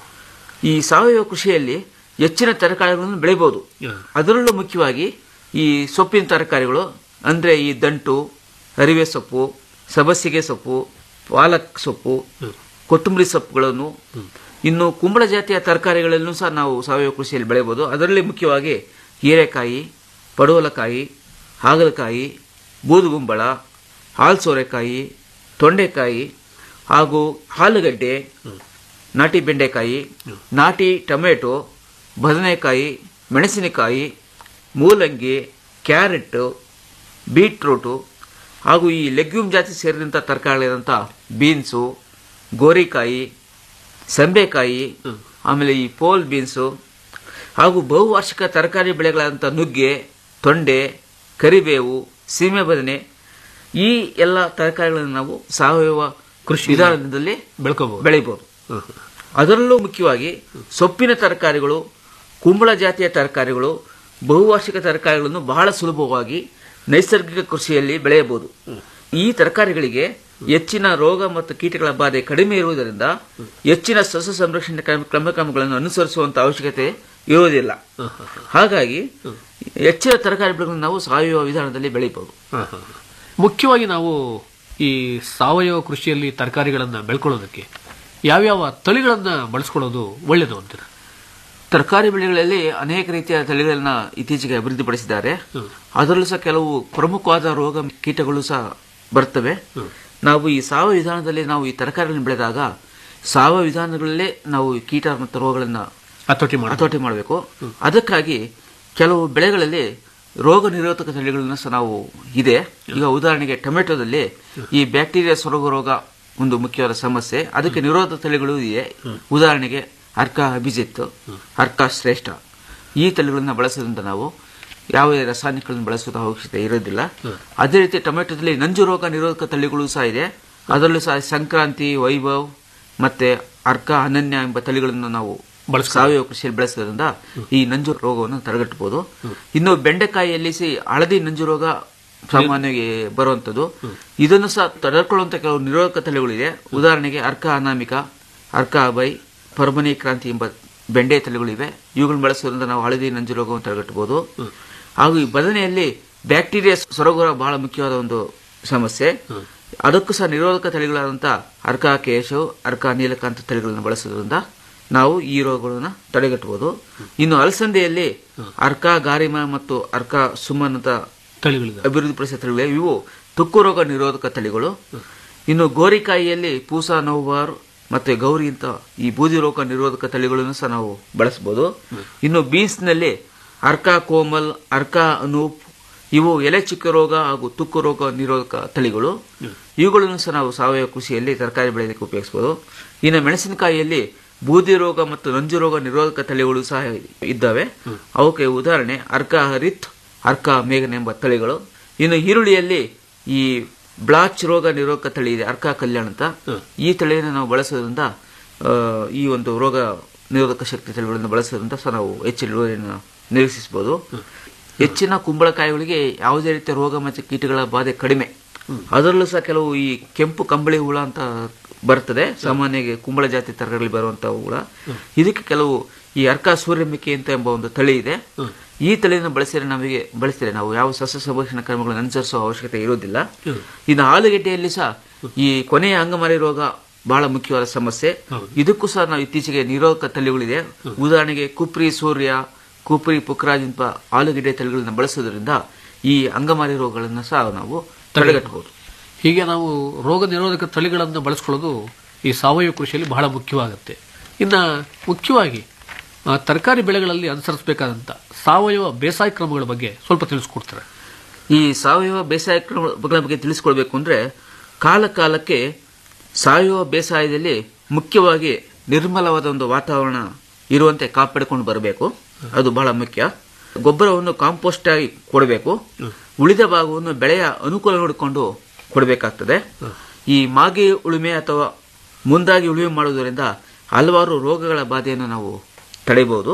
ಈ ಸಾವಯವ ಕೃಷಿಯಲ್ಲಿ ಹೆಚ್ಚಿನ ತರಕಾರಿಗಳನ್ನು ಬೆಳೆಯಬಹುದು ಅದರಲ್ಲೂ ಮುಖ್ಯವಾಗಿ ಈ ಸೊಪ್ಪಿನ ತರಕಾರಿಗಳು ಅಂದ್ರೆ ಈ ದಂಟು ಅರಿವೆ ಸೊಪ್ಪು ಸಬಸಿಗೆ ಸೊಪ್ಪು ಪಾಲಕ್ ಸೊಪ್ಪು ಕೊತ್ತಂಬರಿ ಸೊಪ್ಪುಗಳನ್ನು ಇನ್ನು ಕುಂಬಳ ಜಾತಿಯ ತರಕಾರಿಗಳನ್ನು ಸಹ ನಾವು ಸಾವಯವ ಕೃಷಿಯಲ್ಲಿ ಬೆಳೆಯಬಹುದು ಅದರಲ್ಲಿ ಮುಖ್ಯವಾಗಿ ಹೀರೆಕಾಯಿ ಪಡವಲಕಾಯಿ ಹಾಗಲಕಾಯಿ ಬೂದುಗುಂಬಳ ಹಾಲು ಸೋರೆಕಾಯಿ ತೊಂಡೆಕಾಯಿ ಹಾಗೂ ಆಲೂಗಡ್ಡೆ ನಾಟಿ ಬೆಂಡೆಕಾಯಿ ನಾಟಿ ಟೊಮೆಟೊ ಬದನೆಕಾಯಿ ಮೆಣಸಿನಕಾಯಿ ಮೂಲಂಗಿ ಕ್ಯಾರೆಟ್ ಬೀಟ್ರೂಟು ಹಾಗೂ ಈ ಲೆಗ್ಯೂಮ್ ಜಾತಿ ಸೇರಿದಂಥ ತರಕಾರಿಗಳಾದಂಥ ಬೀನ್ಸು ಗೋರಿಕಾಯಿ ಸೆಂಬೆಕಾಯಿ ಆಮೇಲೆ ಈ ಪೋಲ್ ಬೀನ್ಸು ಹಾಗೂ ಬಹುವಾರ್ಷಿಕ ತರಕಾರಿ ಬೆಳೆಗಳಾದಂಥ ನುಗ್ಗೆ ತೊಂಡೆ ಕರಿಬೇವು ಸೀಮೆ ಬದನೆ ಈ ಎಲ್ಲ ತರಕಾರಿಗಳನ್ನು ನಾವು ಸಾವಯವ ಕೃಷಿ ವಿಧಾನದಲ್ಲಿ ಬೆಳ್ಕೋಬಹುದು ಬೆಳೆಯಬಹುದು ಅದರಲ್ಲೂ ಮುಖ್ಯವಾಗಿ ಸೊಪ್ಪಿನ ತರಕಾರಿಗಳು ಕುಂಬಳ ಜಾತಿಯ ತರಕಾರಿಗಳು ಬಹುವಾರ್ಷಿಕ ತರಕಾರಿಗಳನ್ನು ಬಹಳ ಸುಲಭವಾಗಿ ನೈಸರ್ಗಿಕ ಕೃಷಿಯಲ್ಲಿ ಬೆಳೆಯಬಹುದು ಈ ತರಕಾರಿಗಳಿಗೆ ಹೆಚ್ಚಿನ ರೋಗ ಮತ್ತು ಕೀಟಗಳ ಬಾಧೆ ಕಡಿಮೆ ಇರುವುದರಿಂದ ಹೆಚ್ಚಿನ ಸಸ್ಯ ಸಂರಕ್ಷಣೆ ಕ್ರಮ ಕ್ರಮಗಳನ್ನು ಅನುಸರಿಸುವಂತ ಅವಶ್ಯಕತೆ ಇರುವುದಿಲ್ಲ ಹಾಗಾಗಿ ಹೆಚ್ಚಿನ ತರಕಾರಿ ಬೆಳೆಗಳನ್ನು ನಾವು ಸಾವಯವ ವಿಧಾನದಲ್ಲಿ ಬೆಳೆಯಬಹುದು ಮುಖ್ಯವಾಗಿ ನಾವು ಈ ಸಾವಯವ ಕೃಷಿಯಲ್ಲಿ ತರಕಾರಿಗಳನ್ನ ಬೆಳ್ಕೊಳ್ಳೋದಕ್ಕೆ ಯಾವ್ಯಾವ ತಳಿಗಳನ್ನ ಬಳಸ್ಕೊಳ್ಳೋದು ಒಳ್ಳೇದು ಅಂತೀರ ತರಕಾರಿ ಬೆಳೆಗಳಲ್ಲಿ ಅನೇಕ ರೀತಿಯ ತಳಿಗಳನ್ನ ಇತ್ತೀಚೆಗೆ ಅಭಿವೃದ್ಧಿಪಡಿಸಿದ್ದಾರೆ ಅದರಲ್ಲೂ ಸಹ ಕೆಲವು ಪ್ರಮುಖವಾದ ರೋಗ ಕೀಟಗಳು ಸಹ ಬರ್ತವೆ ನಾವು ಈ ಸಾವಯವ ವಿಧಾನದಲ್ಲಿ ನಾವು ಈ ತರಕಾರಿಗಳನ್ನು ಬೆಳೆದಾಗ ಸಾವಯವ ವಿಧಾನಗಳಲ್ಲೇ ನಾವು ಈ ಕೀಟ ಮತ್ತು ರೋಗಗಳನ್ನ ಹತೋಟಿ ಮಾಡಿ ಹತೋಟಿ ಮಾಡಬೇಕು ಅದಕ್ಕಾಗಿ ಕೆಲವು ಬೆಳೆಗಳಲ್ಲಿ ರೋಗ ನಿರೋಧಕ ತಳಿಗಳನ್ನ ಸಹ ನಾವು ಇದೆ ಈಗ ಉದಾಹರಣೆಗೆ ಟೊಮೆಟೊದಲ್ಲಿ ಈ ಬ್ಯಾಕ್ಟೀರಿಯಾ ಸೊರಗು ರೋಗ ಒಂದು ಮುಖ್ಯವಾದ ಸಮಸ್ಯೆ ಅದಕ್ಕೆ ನಿರೋಧಕ ತಳಿಗಳು ಇದೆ ಉದಾಹರಣೆಗೆ ಅರ್ಕ ಅಭಿಜಿತ್ ಅರ್ಕ ಶ್ರೇಷ್ಠ ಈ ತಳಿಗಳನ್ನ ಬಳಸೋದ್ರಿಂದ ನಾವು ಯಾವುದೇ ರಾಸಾಯನಿಕಗಳನ್ನು ಬಳಸುವ ಅವಶ್ಯಕತೆ ಇರೋದಿಲ್ಲ ಅದೇ ರೀತಿ ಟೊಮೆಟೊದಲ್ಲಿ ನಂಜು ರೋಗ ನಿರೋಧಕ ತಳಿಗಳು ಸಹ ಇದೆ ಅದರಲ್ಲೂ ಸಹ ಸಂಕ್ರಾಂತಿ ವೈಭವ್ ಮತ್ತೆ ಅರ್ಕ ಅನನ್ಯ ಎಂಬ ತಳಿಗಳನ್ನು ನಾವು ಸಾವಯವ ಕೃಷಿಯಲ್ಲಿ ಬೆಳೆಸೋದ್ರಿಂದ ಈ ನಂಜು ರೋಗವನ್ನು ತಡೆಗಟ್ಟಬಹುದು ಇನ್ನು ಬೆಂಡೆಕಾಯಿಯಲ್ಲಿ ಸಿ ಹಳದಿ ನಂಜು ರೋಗ ಸಾಮಾನ್ಯವಾಗಿ ಬರುವಂತದ್ದು ಇದನ್ನು ಸಹ ತಡೆದುಕೊಳ್ಳುವಂತ ಕೆಲವು ನಿರೋಧಕ ತಳಿಗಳಿದೆ ಉದಾಹರಣೆಗೆ ಅರ್ಕ ಅನಾಮಿಕ ಅರ್ಕ ಅಬೈ ಪರ್ಮನಿ ಕ್ರಾಂತಿ ಎಂಬ ಬೆಂಡೆ ತಳಿಗಳಿವೆ ಇವುಗಳನ್ನು ಬಳಸೋದ್ರಿಂದ ನಾವು ಹಳದಿ ನಂಜು ರೋಗವನ್ನು ತಡೆಗಟ್ಟಬಹುದು ಹಾಗೂ ಈ ಬದನೆಯಲ್ಲಿ ಬ್ಯಾಕ್ಟೀರಿಯಾ ಸೊರಗುರ ಬಹಳ ಮುಖ್ಯವಾದ ಒಂದು ಸಮಸ್ಯೆ ಅದಕ್ಕೂ ಸಹ ನಿರೋಧಕ ತಳಿಗಳಾದಂಥ ಅರ್ಕ ಕೇಶವ್ ಅರ್ಕ ನೀಲಕಾಂತ ತಳಿಗಳನ್ನು ಬಳಸೋದ್ರಿಂದ ನಾವು ಈ ರೋಗಗಳನ್ನು ತಡೆಗಟ್ಟಬಹುದು ಇನ್ನು ಅಲಸಂದೆಯಲ್ಲಿ ಅರ್ಕ ಗಾರಿಮ ಮತ್ತು ಅರ್ಕ ಸುಮನ್ ಅಂತ ತಳಿಗಳಿದೆ ಅಭಿವೃದ್ಧಿಪಡಿಸಿದ ತಳಿಗಳಿವೆ ಇವು ತುಕ್ಕು ರೋಗ ನಿರೋಧಕ ತಳಿಗಳು ಇನ್ನು ಗೋರಿಕಾಯಿಯಲ್ಲಿ ಪೂಸಾ ನೋವಾರ್ ಮತ್ತೆ ಗೌರಿ ಅಂತ ಈ ಬೂದಿ ರೋಗ ನಿರೋಧಕ ತಳಿಗಳನ್ನು ಸಹ ನಾವು ಬಳಸಬಹುದು ಇನ್ನು ಬೀನ್ಸ್ ನಲ್ಲಿ ಅರ್ಕ ಕೋಮಲ್ ಅರ್ಕ ಅನೂಪ್ ಇವು ಎಲೆ ಚಿಕ್ಕ ರೋಗ ಹಾಗೂ ತುಕ್ಕು ರೋಗ ನಿರೋಧಕ ತಳಿಗಳು ಇವುಗಳನ್ನು ಸಹ ನಾವು ಸಾವಯವ ಕೃಷಿಯಲ್ಲಿ ತರಕಾರಿ ಬೆಳೆಯಲಿಕ್ಕೆ ಉಪಯೋಗಿಸಬಹುದು ಇನ್ನು ಮೆಣಸಿನಕಾಯಿಯಲ್ಲಿ ಬೂದಿ ರೋಗ ಮತ್ತು ನಂಜು ರೋಗ ನಿರೋಧಕ ತಳಿಗಳು ಸಹ ಇದ್ದಾವೆ ಅವಕ್ಕೆ ಉದಾಹರಣೆ ಅರ್ಕ ಹರಿತ್ ಅರ್ಕ ಮೇಘನ್ ಎಂಬ ತಳಿಗಳು ಇನ್ನು ಈರುಳ್ಳಿಯಲ್ಲಿ ಈ ಬ್ಲಾಚ್ ರೋಗ ನಿರೋಧಕ ತಳಿ ಇದೆ ಅರ್ಕ ಕಲ್ಯಾಣ ಅಂತ ಈ ತಳಿಯನ್ನು ನಾವು ಬಳಸೋದ್ರಿಂದ ಆ, ಈ ಒಂದು ರೋಗ ನಿರೋಧಕ ಶಕ್ತಿ ತಳಿಗಳನ್ನು ಬಳಸೋದ್ರಿಂದ ಸಹ ನಾವು ಹೆಚ್ಚಿನ ಇಳುವರಿಯನ್ನು ನಿರೀಕ್ಷಿಸಬಹುದು ಹೆಚ್ಚಿನ ಕುಂಬಳಕಾಯಿಗಳಿಗೆ ಯಾವುದೇ ರೀತಿಯ ರೋಗ ಮತ್ತು ಕೀಟಗಳ ಬಾಧೆ ಕಡಿಮೆ ಅದರಲ್ಲೂ ಸಹ ಕೆಲವು ಈ ಕೆಂಪು ಕಂಬಳಿ ಹುಳ ಅಂತ ಬರ್ತದೆ ಸಾಮಾನ್ಯವಾಗಿ ಕುಂಬಳ ಜಾತಿ ತರಕಾರಿಗಳಲ್ಲಿ ಬರುವಂತಹ ಹುಳ ಇದಕ್ಕೆ ಕೆಲವು ಈ ಅರ್ಕ ಸೂರ್ಯಮುಖಿ ಅಂತ ಎಂಬ ಒಂದು ತಳಿ ಇದೆ ಈ ತಳಿಯನ್ನು ಬಳಸಿದ್ರೆ ನಮಗೆ ಬಳಸಿದ್ರೆ ನಾವು ಯಾವ ಸಸ್ಯ ಸಂರಕ್ಷಣಾ ಕ್ರಮಗಳನ್ನು ಅನುಸರಿಸುವ ಅವಶ್ಯಕತೆ ಇರುವುದಿಲ್ಲ ಇನ್ನು ಆಲೂಗೆಡ್ಡೆಯಲ್ಲಿ ಸಹ ಈ ಕೊನೆಯ ಅಂಗಮಾರಿ ರೋಗ ಬಹಳ ಮುಖ್ಯವಾದ ಸಮಸ್ಯೆ ಇದಕ್ಕೂ ಸಹ ನಾವು ಇತ್ತೀಚೆಗೆ ನಿರೋಧಕ ತಳಿಗಳಿದೆ ಉದಾಹರಣೆಗೆ ಕುಪ್ರಿ ಸೂರ್ಯ ಕುಪ್ರಿ ಪುಕ್ರಾಜ್ ಎಂಬ ಆಲೂಗೆಡ್ಡೆ ತಳಿಗಳನ್ನು ಬಳಸೋದ್ರಿಂದ ಈ ಅಂಗಮಾರಿ ರೋಗಗಳನ್ನು ಸಹ ನಾವು ತಡೆಗಟ್ಟಬಹುದು ಹೀಗೆ ನಾವು ರೋಗ ನಿರೋಧಕ ತಳಿಗಳನ್ನು ಬಳಸ್ಕೊಳ್ಳೋದು ಈ ಸಾವಯವ ಕೃಷಿಯಲ್ಲಿ ಬಹಳ ಮುಖ್ಯವಾಗುತ್ತೆ ಇನ್ನು ಮುಖ್ಯವಾಗಿ ಆ, ತರಕಾರಿ ಬೆಳೆಗಳಲ್ಲಿ ಅನುಸರಿಸಬೇಕಾದಂಥ ಸಾವಯವ ಬೇಸಾಯ ಕ್ರಮಗಳ ಬಗ್ಗೆ ಸ್ವಲ್ಪ ತಿಳಿಸ್ಕೊಡ್ತಾರೆ ಈ ಸಾವಯವ ಬೇಸಾಯ ಕ್ರಮಗಳ ಬಗ್ಗೆ ತಿಳಿಸ್ಕೊಳ್ಬೇಕು ಅಂದ್ರೆ ಕಾಲ ಕಾಲಕ್ಕೆ ಸಾವಯವ ಬೇಸಾಯದಲ್ಲಿ ಮುಖ್ಯವಾಗಿ ನಿರ್ಮಲವಾದ ಒಂದು ವಾತಾವರಣ ಇರುವಂತೆ ಕಾಪಾಡಿಕೊಂಡು ಬರಬೇಕು ಅದು ಬಹಳ ಮುಖ್ಯ ಗೊಬ್ಬರವನ್ನು ಕಾಂಪೋಸ್ಟ್ ಆಗಿ ಕೊಡಬೇಕು ಉಳಿದ ಭಾಗವನ್ನು ಬೆಳೆಯ ಅನುಕೂಲ ನೋಡಿಕೊಂಡು ಕೊಡಬೇಕಾಗ್ತದೆ ಈ ಮಾಗಿ ಉಳುಮೆ ಅಥವಾ ಮುಂದಾಗಿ ಉಳುಮೆ ಮಾಡುವುದರಿಂದ ಹಲವಾರು ರೋಗಗಳ ಬಾಧೆಯನ್ನು ನಾವು ತಡೆಯಬಹುದು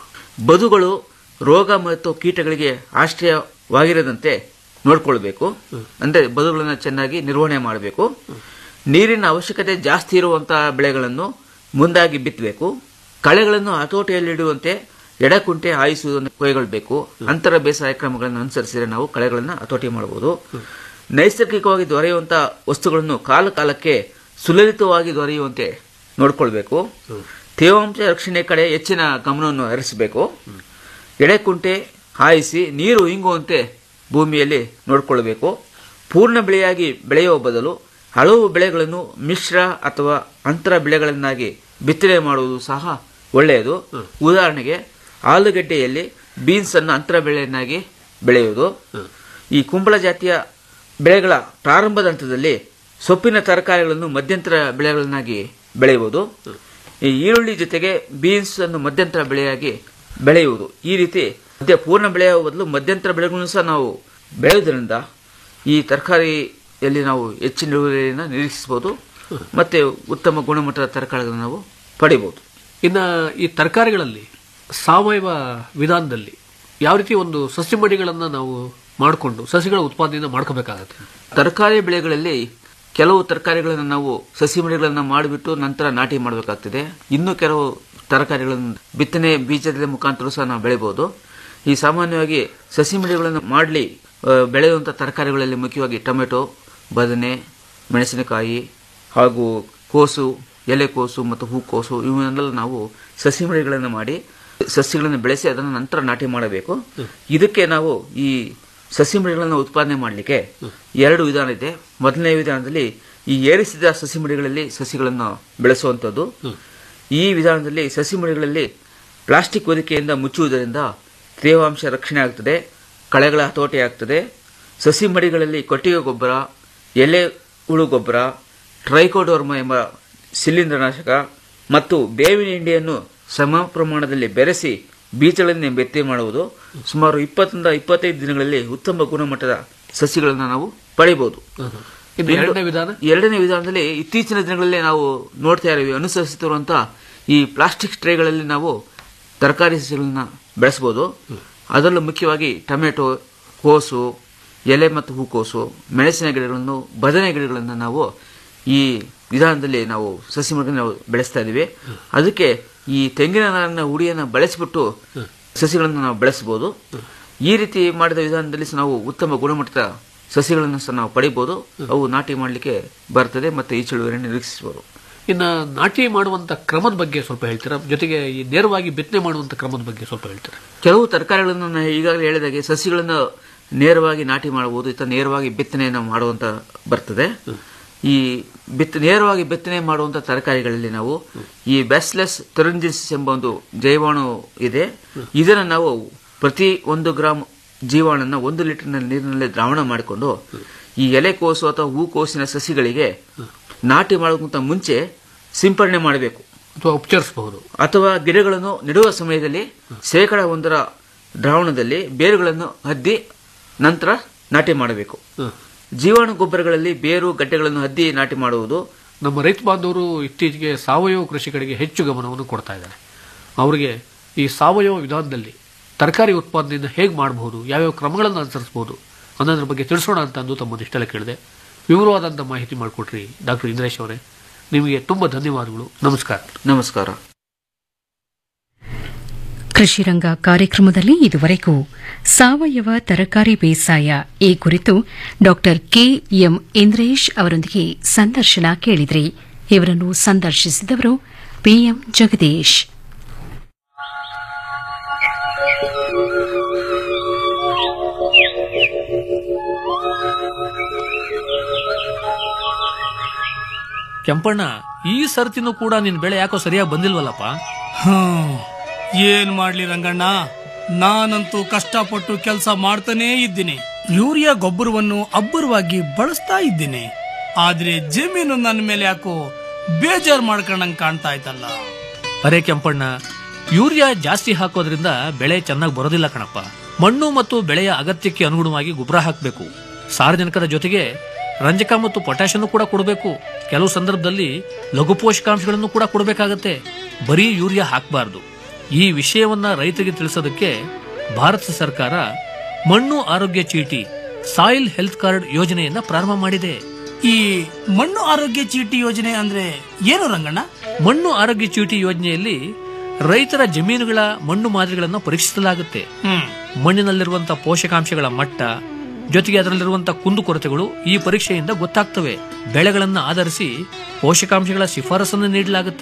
ಬದುಗಳು ರೋಗ ಮತ್ತು ಕೀಟಗಳಿಗೆ ಆಶ್ರಯವಾಗಿರದಂತೆ ನೋಡ್ಕೊಳ್ಬೇಕು ಅಂದ್ರೆ ಬದುಗಳನ್ನು ಚೆನ್ನಾಗಿ ನಿರ್ವಹಣೆ ಮಾಡಬೇಕು ನೀರಿನ ಅವಶ್ಯಕತೆ ಜಾಸ್ತಿ ಇರುವಂತಹ ಬೆಳೆಗಳನ್ನು ಮುಂದಾಗಿ ಬಿತ್ತಬೇಕು ಕಳೆಗಳನ್ನು ಹತೋಟಿಯಲ್ಲಿಡುವಂತೆ ಎಡಕುಂಟೆ ಹಾಯಿಸುವುದನ್ನು ಕೈಗೊಳ್ಳಬೇಕು ಅಂತರ ಬೇಸಾಯ ಕ್ರಮಗಳನ್ನು ಅನುಸರಿಸಿದರೆ ನಾವು ಕಳೆಗಳನ್ನು ಹತೋಟಿ ಮಾಡಬಹುದು ನೈಸರ್ಗಿಕವಾಗಿ ದೊರೆಯುವಂತಹ ವಸ್ತುಗಳನ್ನು ಕಾಲ ಕಾಲಕ್ಕೆ ಸುಲಲಿತವಾಗಿ ದೊರೆಯುವಂತೆ ನೋಡ್ಕೊಳ್ಬೇಕು ತೇವಾಂಶ ರಕ್ಷಣೆ ಕಡೆ ಹೆಚ್ಚಿನ ಗಮನವನ್ನು ಹರಿಸಬೇಕು ಎಡೆಕುಂಟೆ ಹಾಯಿಸಿ ನೀರು ಇಂಗುವಂತೆ ಭೂಮಿಯಲ್ಲಿ ನೋಡಿಕೊಳ್ಳಬೇಕು ಪೂರ್ಣ ಬೆಳೆಯಾಗಿ ಬೆಳೆಯುವ ಬದಲು ಹಲವು ಬೆಳೆಗಳನ್ನು ಮಿಶ್ರ ಅಥವಾ ಅಂತರ ಬೆಳೆಗಳನ್ನಾಗಿ ಬಿತ್ತನೆ ಮಾಡುವುದು ಸಹ ಒಳ್ಳೆಯದು ಉದಾಹರಣೆಗೆ ಆಲೂಗಡ್ಡೆಯಲ್ಲಿ ಬೀನ್ಸ್ ಅನ್ನು ಅಂತರ ಬೆಳೆಯನ್ನಾಗಿ ಬೆಳೆಯುವುದು ಈ ಕುಂಬಳ ಜಾತಿಯ ಬೆಳೆಗಳ ಪ್ರಾರಂಭದ ಹಂತದಲ್ಲಿ ಸೊಪ್ಪಿನ ತರಕಾರಿಗಳನ್ನು ಮಧ್ಯಂತರ ಬೆಳೆಗಳನ್ನಾಗಿ ಬೆಳೆಯುವುದು ಈ ಈರುಳ್ಳಿ ಜೊತೆಗೆ ಬೀನ್ಸ್ ಅನ್ನು ಮಧ್ಯಂತರ ಬೆಳೆಯಾಗಿ ಬೆಳೆಯುವುದು ಈ ರೀತಿ ಮಧ್ಯ ಪೂರ್ಣ ಬೆಳೆಯುವ ಬದಲು ಮಧ್ಯಂತರ ಬೆಳೆಗಳನ್ನು ಸಹ ನಾವು ಬೆಳೆಯುವುದರಿಂದ ಈ ತರಕಾರಿಯಲ್ಲಿ ನಾವು ಹೆಚ್ಚಿನ ಇಳುವರಿಯನ್ನು ನಿರೀಕ್ಷಿಸಬಹುದು ಮತ್ತೆ ಉತ್ತಮ ಗುಣಮಟ್ಟದ ತರಕಾರಿಗಳನ್ನು ನಾವು ಪಡಿಬಹುದು ಇನ್ನು ಈ ತರಕಾರಿಗಳಲ್ಲಿ ಸಾವಯವ ವಿಧಾನದಲ್ಲಿ ಯಾವ ರೀತಿ ಒಂದು ಸಸ್ಯ ಮಡಿಗಳನ್ನು ನಾವು ಮಾಡಿಕೊಂಡು ಸಸಿಗಳ ಉತ್ಪಾದನೆಯನ್ನು ಮಾಡ್ಕೋಬೇಕಾಗತ್ತೆ ತರಕಾರಿ ಬೆಳೆಗಳಲ್ಲಿ ಕೆಲವು ತರಕಾರಿಗಳನ್ನು ನಾವು ಸಸಿ ಮಡಿಗಳನ್ನು ಮಾಡಿಬಿಟ್ಟು ನಂತರ ನಾಟಿ ಮಾಡಬೇಕಾಗ್ತದೆ ಇನ್ನು ಕೆಲವು ತರಕಾರಿಗಳನ್ನು ಬಿತ್ತನೆ ಬೀಜದ ಮುಖಾಂತರ ಸಹ ನಾವು ಬೆಳೆಯಬಹುದು ಈ ಸಾಮಾನ್ಯವಾಗಿ ಸಸಿ ಮಡಿಗಳನ್ನು ಮಾಡಲಿ ಬೆಳೆಯುವಂಥ ತರಕಾರಿಗಳಲ್ಲಿ ಮುಖ್ಯವಾಗಿ ಟೊಮೆಟೊ ಬದನೆ ಮೆಣಸಿನಕಾಯಿ ಹಾಗೂ ಕೋಸು ಎಲೆಕೋಸು ಮತ್ತು ಹೂಕೋಸು ಇವನ್ನೆಲ್ಲ ನಾವು ಸಸಿ ಮಡಿಗಳನ್ನು ಮಾಡಿ ಸಸ್ಯಗಳನ್ನು ಬೆಳೆಸಿ ಅದನ್ನು ನಂತರ ನಾಟಿ ಮಾಡಬೇಕು ಇದಕ್ಕೆ ನಾವು ಈ ಸಸಿ ಮಡಿಗಳನ್ನು ಉತ್ಪಾದನೆ ಮಾಡಲಿಕ್ಕೆ ಎರಡು ವಿಧಾನ ಇದೆ ಮೊದಲನೇ ವಿಧಾನದಲ್ಲಿ ಈ ಏರಿಸಿದ ಸಸಿ ಮಡಿಗಳಲ್ಲಿ ಸಸಿಗಳನ್ನು ಬೆಳೆಸುವಂಥದ್ದು ಈ ವಿಧಾನದಲ್ಲಿ ಸಸಿ ಮಡಿಗಳಲ್ಲಿ ಪ್ಲಾಸ್ಟಿಕ್ ಹೊದಿಕೆಯಿಂದ ಮುಚ್ಚುವುದರಿಂದ ತೇವಾಂಶ ರಕ್ಷಣೆ ಆಗ್ತದೆ ಕಳೆಗಳ ಹತೋಟಿ ಆಗ್ತದೆ ಸಸಿ ಮಡಿಗಳಲ್ಲಿ ಕೊಟ್ಟಿಗೆ ಗೊಬ್ಬರ ಎಲೆ ಹುಳು ಗೊಬ್ಬರ ಟ್ರೈಕೋಡೋರ್ಮ ಎಂಬ ಶಿಲೀಂಧ್ರನಾಶಕ ಮತ್ತು ಬೇವಿನ ಹಿಂಡಿಯನ್ನು ಸಮ ಪ್ರಮಾಣದಲ್ಲಿ ಬೆರೆಸಿ ಬೀಜಗಳನ್ನು ಬೆತ್ತೆ ಮಾಡುವುದು ಸುಮಾರು ಇಪ್ಪತ್ತರಿಂದ ಇಪ್ಪತ್ತೈದು ದಿನಗಳಲ್ಲಿ ಉತ್ತಮ ಗುಣಮಟ್ಟದ ಸಸಿಗಳನ್ನು ನಾವು ಪಡೆಯಬಹುದು ಇನ್ನು ಎರಡನೇ ವಿಧಾನ ಎರಡನೇ ವಿಧಾನದಲ್ಲಿ ಇತ್ತೀಚಿನ ದಿನಗಳಲ್ಲಿ ನಾವು ನೋಡ್ತಾ ಇದ್ದೀವಿ ಅನುಸರಿಸುತ್ತಿರುವಂತಹ ಈ ಪ್ಲಾಸ್ಟಿಕ್ ಟ್ರೇಗಳಲ್ಲಿ ನಾವು ತರಕಾರಿ ಸಸ್ಯಗಳನ್ನ ಬೆಳೆಸಬಹುದು ಅದರಲ್ಲೂ ಮುಖ್ಯವಾಗಿ ಟೊಮೆಟೊ ಕೋಸು ಎಲೆ ಮತ್ತು ಹೂಕೋಸು ಮೆಣಸಿನ ಗಿಡಗಳನ್ನು ಬದನೆ ಗಿಡಗಳನ್ನು ನಾವು ಈ ವಿಧಾನದಲ್ಲಿ ನಾವು ಸಸಿ ಮರಗಳನ್ನು ನಾವು ಬೆಳೆಸ್ತಾ ಇದ್ದೀವಿ ಅದಕ್ಕೆ ಈ ತೆಂಗಿನ ನಾರಿನ ಹುಡಿಯನ್ನು ಬಳಸಿಬಿಟ್ಟು ಸಸಿಗಳನ್ನು ನಾವು ಬೆಳೆಸಬಹುದು ಈ ರೀತಿ ಮಾಡಿದ ವಿಧಾನದಲ್ಲಿ ಸಹ ನಾವು ಉತ್ತಮ ಗುಣಮಟ್ಟದ ಸಸಿಗಳನ್ನು ಸಹ ನಾವು ಪಡಿಬಹುದು ಅವು ನಾಟಿ ಮಾಡಲಿಕ್ಕೆ ಬರ್ತದೆ ಮತ್ತು ಈ ಚಳುವಳಿಯನ್ನು ನಿರೀಕ್ಷಿಸಬಹುದು ಇನ್ನು ನಾಟಿ ಮಾಡುವಂತ ಕ್ರಮದ ಬಗ್ಗೆ ಸ್ವಲ್ಪ ಹೇಳ್ತೀರಾ ಜೊತೆಗೆ ಈ ನೇರವಾಗಿ ಬಿತ್ತನೆ ಮಾಡುವಂತ ಕ್ರಮದ ಬಗ್ಗೆ ಸ್ವಲ್ಪ ಹೇಳ್ತೀರಾ ಕೆಲವು ತರಕಾರಿಗಳನ್ನು ನಾನು ಈಗಾಗಲೇ ಹೇಳಿದಾಗೆ ಸಸಿಗಳನ್ನು ನೇರವಾಗಿ ನಾಟಿ ಮಾಡಬಹುದು ಅಥವಾ ನೇರವಾಗಿ ಬಿತ್ತನೆಯನ್ನು ಮಾಡುವಂತ ಬರ್ತದೆ ಈ ಬಿತ್ತ ನೇರವಾಗಿ ಬಿತ್ತನೆ ಮಾಡುವಂತ ತರಕಾರಿಗಳಲ್ಲಿ ನಾವು ಈ ಬೆಸ್ಲೆಸ್ ಟೊರೆಂಜಿನ್ಸಿಸ್ ಎಂಬ ಒಂದು ಜೈವಾಣು ಇದೆ ಇದನ್ನು ನಾವು ಪ್ರತಿ ಒಂದು ಗ್ರಾಮ್ ಜೀವಾಣನ್ನ ಒಂದು ಲೀಟರ್ ನೀರಿನಲ್ಲಿ ದ್ರಾವಣ ಮಾಡಿಕೊಂಡು ಈ ಎಲೆಕೋಸು ಅಥವಾ ಹೂಕೋಸಿನ ಸಸಿಗಳಿಗೆ ನಾಟಿ ಮಾಡೋಕ್ಕಿಂತ ಮುಂಚೆ ಸಿಂಪರಣೆ ಮಾಡಬೇಕು ಅಥವಾ ಉಪಚರಿಸಬಹುದು ಅಥವಾ ಗಿಡಗಳನ್ನು ನೆಡುವ ಸಮಯದಲ್ಲಿ ಶೇಕಡ ಒಂದರ ದ್ರಾವಣದಲ್ಲಿ ಬೇರುಗಳನ್ನು ಹದ್ದಿ ನಂತರ ನಾಟಿ ಮಾಡಬೇಕು ಜೀವಾಣು ಗೊಬ್ಬರಗಳಲ್ಲಿ ಬೇರು ಗಡ್ಡೆಗಳನ್ನು ಹದ್ದಿ ನಾಟಿ ಮಾಡುವುದು ನಮ್ಮ ರೈತ ಬಾಂಧವರು ಇತ್ತೀಚೆಗೆ ಸಾವಯವ ಕೃಷಿ ಕಡೆಗೆ ಹೆಚ್ಚು ಗಮನವನ್ನು ಕೊಡ್ತಾ ಇದ್ದಾರೆ ಅವರಿಗೆ ಈ ಸಾವಯವ ವಿಧಾನದಲ್ಲಿ ತರಕಾರಿ ಉತ್ಪಾದನೆಯನ್ನು ಹೇಗೆ ಮಾಡಬಹುದು ಯಾವ್ಯಾವ ಕ್ರಮಗಳನ್ನು ಅನುಸರಿಸಬಹುದು ಅನ್ನೋದ್ರ ಬಗ್ಗೆ ತಿಳಿಸೋಣ ಅಂತ ಅಂದು ತಮ್ಮನ್ನು ಇಷ್ಟೆಲ್ಲ ಕೇಳಿದೆ ವಿವರವಾದಂಥ ಮಾಹಿತಿ ಮಾಡಿಕೊಟ್ರಿ ಡಾಕ್ಟರ್ ಇಂದ್ರೇಶ್ ಅವರೇ ನಿಮಗೆ ತುಂಬ ಧನ್ಯವಾದಗಳು ನಮಸ್ಕಾರ ನಮಸ್ಕಾರ ಕೃಷಿ ರಂಗ ಕಾರ್ಯಕ್ರಮದಲ್ಲಿ ಇದುವರೆಗೂ ಸಾವಯವ ತರಕಾರಿ ಬೇಸಾಯ ಈ ಕುರಿತು ಡಾಕ್ಟರ್ ಕೆಎಂ ಇಂದ್ರೇಶ್ ಅವರೊಂದಿಗೆ ಸಂದರ್ಶನ ಕೇಳಿದ್ರಿ ಇವರನ್ನು ಸಂದರ್ಶಿಸಿದವರು ಪಿಎಂ ಜಗದೀಶ್ ಕೆಂಪಣ್ಣ ಈ ಸರ್ತಿನೂ ಕೂಡ ನಿನ್ ಬೆಳೆ ಯಾಕೋ ಸರಿಯಾಗಿ ಬಂದಿಲ್ವಲ್ಲಪ್ಪ ಹ್ಮ್ ಏನ್ ಮಾಡ್ಲಿ ರಂಗಣ್ಣ ನಾನಂತೂ ಕಷ್ಟಪಟ್ಟು ಕೆಲಸ ಮಾಡ್ತಾನೇ ಇದ್ದೀನಿ ಯೂರಿಯಾ ಗೊಬ್ಬರವನ್ನು ಅಬ್ಬರವಾಗಿ ಬಳಸ್ತಾ ಇದ್ದೀನಿ ಆದ್ರೆ ಜಮೀನು ನನ್ನ ಮೇಲೆ ಯಾಕೋ ಬೇಜಾರ್ ಮಾಡ್ಕೊಂಡಂಗ್ ಕಾಣ್ತಾ ಇತ್ತಲ್ಲ ಅರೆ ಕೆಂಪಣ್ಣ ಯೂರಿಯಾ ಜಾಸ್ತಿ ಹಾಕೋದ್ರಿಂದ ಬೆಳೆ ಚೆನ್ನಾಗಿ ಬರೋದಿಲ್ಲ ಕಣಪ್ಪ ಮಣ್ಣು ಮತ್ತು ಬೆಳೆಯ ಅಗತ್ಯಕ್ಕೆ ಅನುಗುಣವಾಗಿ ಗೊಬ್ಬರ ಹಾಕಬೇಕು ಸಾರ್ವಜನಿಕರ ಜೊತೆಗೆ ರಂಜಕ ಮತ್ತು ಪೊಟ್ಯಾಷನ್ನು ಕೂಡ ಕೊಡಬೇಕು ಕೆಲವು ಸಂದರ್ಭದಲ್ಲಿ ಲಘು ಪೋಷಕಾಂಶಗಳನ್ನು ಕೂಡ ಕೊಡಬೇಕಾಗತ್ತೆ ಬರೀ ಯೂರಿಯಾ ಹಾಕಬಾರ್ದು ಈ ವಿಷಯವನ್ನ ರೈತರಿಗೆ ತಿಳಿಸೋದಕ್ಕೆ ಭಾರತ ಸರ್ಕಾರ ಮಣ್ಣು ಆರೋಗ್ಯ ಚೀಟಿ ಸಾಯಿಲ್ ಹೆಲ್ತ್ ಕಾರ್ಡ್ ಯೋಜನೆಯನ್ನ ಪ್ರಾರಂಭ ಮಾಡಿದೆ ಈ ಮಣ್ಣು ಆರೋಗ್ಯ ಚೀಟಿ ಯೋಜನೆ ಅಂದ್ರೆ ಏನು ರಂಗಣ್ಣ ಮಣ್ಣು ಆರೋಗ್ಯ ಚೀಟಿ ಯೋಜನೆಯಲ್ಲಿ ರೈತರ ಜಮೀನುಗಳ ಮಣ್ಣು ಮಾದರಿಗಳನ್ನು ಪರೀಕ್ಷಿಸಲಾಗುತ್ತೆ ಹ್ಮ್ ಮಣ್ಣಿನಲ್ಲಿರುವಂತಹ ಪೋಷಕಾಂಶಗಳ ಮಟ್ಟ ಜೊತೆಗೆ ಅದರಲ್ಲಿರುವಂತಹ ಕುಂದುಕೊರತೆಗಳು ಈ ಪರೀಕ್ಷೆಯಿಂದ ಗೊತ್ತಾಗ್ತವೆ ಬೆಳೆಗಳನ್ನು ಆಧರಿಸಿ ಪೋಷಕಾಂಶಗಳ ಶಿಫಾರಸನ್ನು ನೀಡಲಾಗುತ್ತೆ